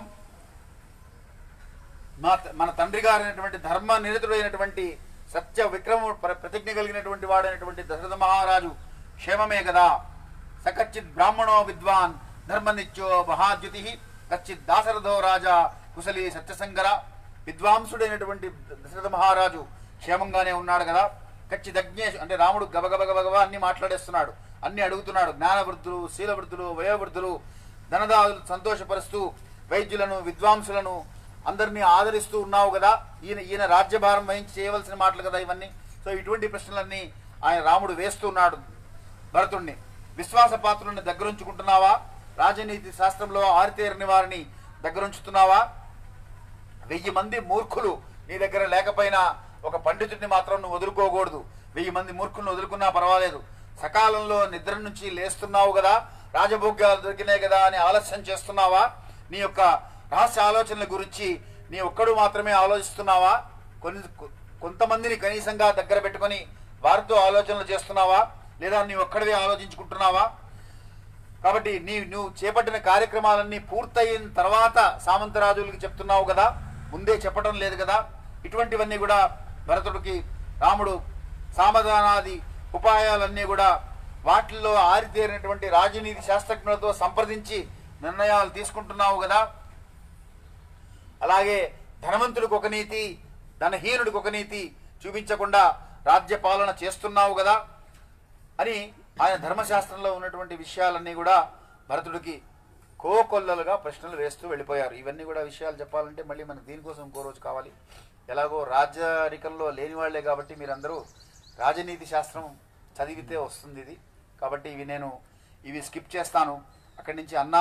మా మన తండ్రి గారైనటువంటి ధర్మ నిరతుడైనటువంటి సత్య విక్రమ ప్ర- ప్రతిజ్ఞ కలిగినటువంటి వాడైనటువంటి దశరథ మహారాజు క్షేమమే కదా సకచ్చిత్ బ్రాహ్మణో విద్వాన్ ధర్మనిత్యో మహాద్యుతి కచ్చిత్ దాశరథో రాజా కుశలి సత్యసంగర విద్వాంసుడైనటువంటి దశరథ మహారాజు క్షేమంగానే ఉన్నాడు కదా కచ్చిదజ్ఞేష్ అంటే రాముడు గబగబ గబగబ అన్ని మాట్లాడేస్తున్నాడు అన్ని అడుగుతున్నాడు జ్ఞానవృద్ధులు శీలవృద్ధులు వయోవృద్ధులు ధనదాదులు సంతోషపరుస్తూ వైద్యులను విద్వాంసులను అందరినీ ఆదరిస్తూ ఉన్నావు కదా ఈయన ఈయన రాజ్యభారం వహించి చేయవలసిన మాటలు కదా ఇవన్నీ సో ఇటువంటి ప్రశ్నలన్నీ ఆయన రాముడు వేస్తున్నాడు భరతుణ్ణి విశ్వాస పాత్రుల్ని దగ్గరుంచుకుంటున్నావా రాజనీతి శాస్త్రంలో ఆరితేరని వారిని దగ్గరుంచుతున్నావా వెయ్యి మంది మూర్ఖులు నీ దగ్గర లేకపోయినా ఒక పండితుడిని మాత్రం నువ్వు వదులుకోకూడదు వెయ్యి మంది మూర్ఖులను వదులుకున్నా పర్వాలేదు సకాలంలో నిద్ర నుంచి లేస్తున్నావు కదా రాజభోగ్యాలు దొరికినాయి కదా అని ఆలస్యం చేస్తున్నావా నీ యొక్క రహస్య ఆలోచనల గురించి నీ ఒక్కడు మాత్రమే ఆలోచిస్తున్నావా కొన్ని కొంతమందిని కనీసంగా దగ్గర పెట్టుకొని వారితో ఆలోచనలు చేస్తున్నావా లేదా నీ ఒక్కడివే ఆలోచించుకుంటున్నావా కాబట్టి నీ నువ్వు చేపట్టిన కార్యక్రమాలన్నీ పూర్తయిన తర్వాత సామంతరాజులకి చెప్తున్నావు కదా ముందే చెప్పడం లేదు కదా ఇటువంటివన్నీ కూడా భరతుడికి రాముడు సామధానాది ఉపాయాలన్నీ కూడా వాటిల్లో ఆరితేరినటువంటి రాజనీతి శాస్త్రజ్ఞులతో సంప్రదించి నిర్ణయాలు తీసుకుంటున్నావు కదా అలాగే ధనవంతుడికి ఒక నీతి ధనహీనుడికి ఒక నీతి చూపించకుండా రాజ్య పాలన చేస్తున్నావు కదా అని ఆయన ధర్మశాస్త్రంలో ఉన్నటువంటి విషయాలన్నీ కూడా భరతుడికి కోకొల్లలుగా ప్రశ్నలు వేస్తూ వెళ్ళిపోయారు ఇవన్నీ కూడా విషయాలు చెప్పాలంటే మళ్ళీ మనకు దీనికోసం ఇంకో రోజు కావాలి ఎలాగో రాజరికంలో లేని వాళ్లే కాబట్టి మీరందరూ రాజనీతి శాస్త్రం చదివితే వస్తుంది ఇది కాబట్టి ఇవి నేను ఇవి స్కిప్ చేస్తాను అక్కడి నుంచి అన్నా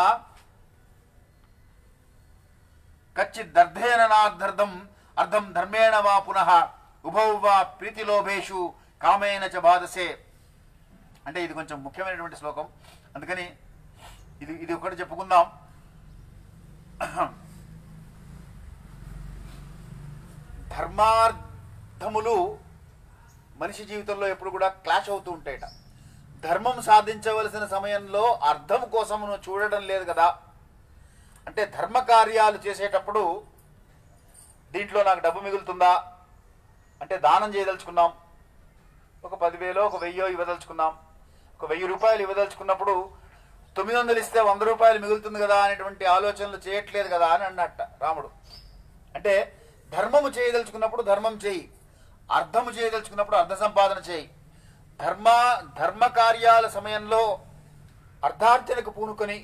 కచ్చిదర్థేన నార్థం అర్థం ధర్మేణ వా పునః ఉభౌ వా ప్రీతిలోభేషు కామేన చ బాధసే అంటే ఇది కొంచెం ముఖ్యమైనటువంటి శ్లోకం అందుకని ఇది ఇది ఒకటి చెప్పుకుందాం ధర్మార్థములు మనిషి జీవితంలో ఎప్పుడు కూడా క్లాష్ అవుతూ ఉంటాయట ధర్మం సాధించవలసిన సమయంలో అర్థం కోసం నువ్వు చూడడం లేదు కదా అంటే ధర్మ కార్యాలు చేసేటప్పుడు దీంట్లో నాకు డబ్బు మిగులుతుందా అంటే దానం చేయదలుచుకున్నాం ఒక పదివేలో ఒక వెయ్యో ఇవ్వదలుచుకున్నాం ఒక వెయ్యి రూపాయలు ఇవ్వదలుచుకున్నప్పుడు తొమ్మిది వందలు ఇస్తే వంద రూపాయలు మిగులుతుంది కదా అనేటువంటి ఆలోచనలు చేయట్లేదు కదా అని అన్నట్ట రాముడు అంటే ధర్మము చేయదలుచుకున్నప్పుడు ధర్మం చేయి అర్థము చేయదలుచుకున్నప్పుడు అర్థ సంపాదన చేయి ధర్మ ధర్మ కార్యాల సమయంలో అర్థార్జనకు పూనుకొని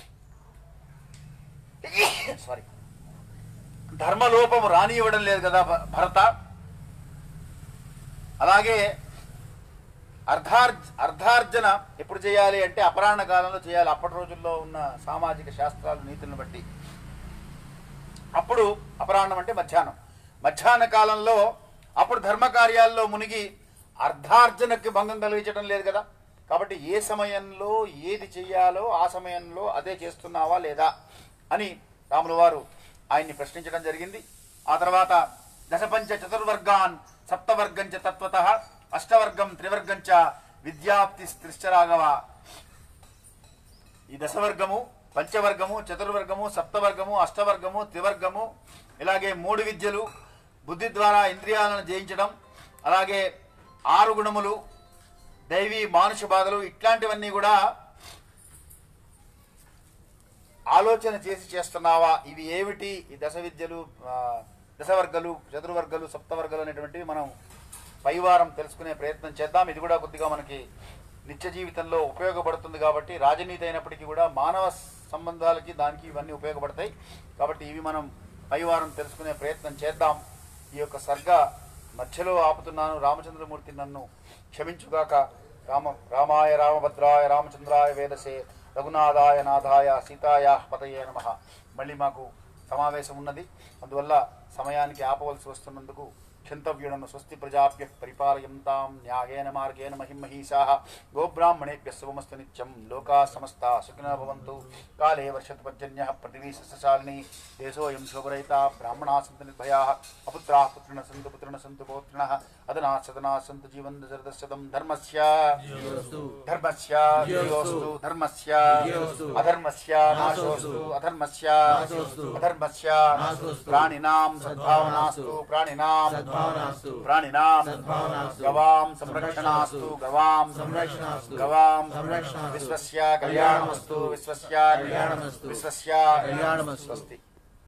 సారీ ధర్మలోపము రానివ్వడం లేదు కదా భ- భరత అలాగే అర్ధార్జ అర్ధార్జన ఎప్పుడు చేయాలి అంటే అపరాహ్న కాలంలో చేయాలి అప్పటి రోజుల్లో ఉన్న సామాజిక శాస్త్రాలు నీతులను బట్టి అప్పుడు అపరాహ్నం అంటే మధ్యాహ్నం మధ్యాహ్న కాలంలో అప్పుడు ధర్మ కార్యాల్లో మునిగి అర్ధార్జనకి భంగం కలిగించడం లేదు కదా కాబట్టి ఏ సమయంలో ఏది చెయ్యాలో ఆ సమయంలో అదే చేస్తున్నావా లేదా అని రాముల వారు ఆయన్ని ప్రశ్నించడం జరిగింది ఆ తర్వాత దశపంచ చతుర్వర్గాన్ సప్తవర్గం చ తత్వత అష్టవర్గం త్రివర్గం చ విద్యాప్తి త్రిశ్చరాగవ ఈ దశవర్గము పంచవర్గము చతుర్వర్గము సప్తవర్గము అష్టవర్గము త్రివర్గము ఇలాగే మూడు విద్యలు బుద్ధి ద్వారా ఇంద్రియాలను జయించడం అలాగే ఆరు గుణములు దైవీ మానుష బాధలు ఇట్లాంటివన్నీ కూడా ఆలోచన చేసి చేస్తున్నావా ఇవి ఏమిటి ఈ దశ విద్యలు ఆ, దశవర్గాలు చతుర్వర్గాలు సప్తవర్గాలు అనేటువంటివి మనం పైవారం తెలుసుకునే ప్రయత్నం చేద్దాం ఇది కూడా కొద్దిగా మనకి నిత్య జీవితంలో ఉపయోగపడుతుంది కాబట్టి రాజనీతి అయినప్పటికీ కూడా మానవ సంబంధాలకి దానికి ఇవన్నీ ఉపయోగపడతాయి కాబట్టి ఇవి మనం పైవారం తెలుసుకునే ప్రయత్నం చేద్దాం ఈ యొక్క సర్గ మధ్యలో ఆపుతున్నాను రామచంద్రమూర్తి నన్ను క్షమించుగాక రామ రామాయ రామభద్రాయ రామచంద్రాయ వేదసే రఘునాథాయ నాథాయ సీతాయ పతయే నమ మళ్ళీ మాకు సమావేశం ఉన్నది అందువల్ల సమయానికి ఆపవలసి వస్తున్నందుకు క్షంతవ్యుడను స్వస్తి ప్రజాభ్య పరిపాలయంతాం న్యాయేన మార్గేణ మహిమహీషా గోబ్రాహ్మణేభ్య శుభమస్తు నిత్యం లోకా సమస్త సుఖినో భవంతు కాలే వర్షతు పర్జన్య పృథివీ సస్యశాలిని దేశోయం శోభరహిత బ్రాహ్మణా సంతు నిర్భయా అపుత్రా పుత్రిణ సంతు పుత్రిణ సంతు పౌత్రిణ అదనా సదనా సంతు జీవంత శరదశతం ధర్మస్య ధర్మస్య యోస్తు ధర్మస్య అధర్మస్య నాశోస్తు అధర్మస్య అధర్మస్య ప్రాణినాం సద్భావనాస్తు ప్రాణినాం సద్భావనాస్తు. ప్రాణినాం సద్భావనాస్తు. గవాం సంరక్షణాస్తు గవాం సంరక్షణాస్తు. గవాం సంరక్షణాస్తు. విశ్వస్య కళ్యాణమస్తు విశ్వస్య కళ్యాణమస్తు. విశ్వస్య కళ్యాణమస్తు. స్వస్తి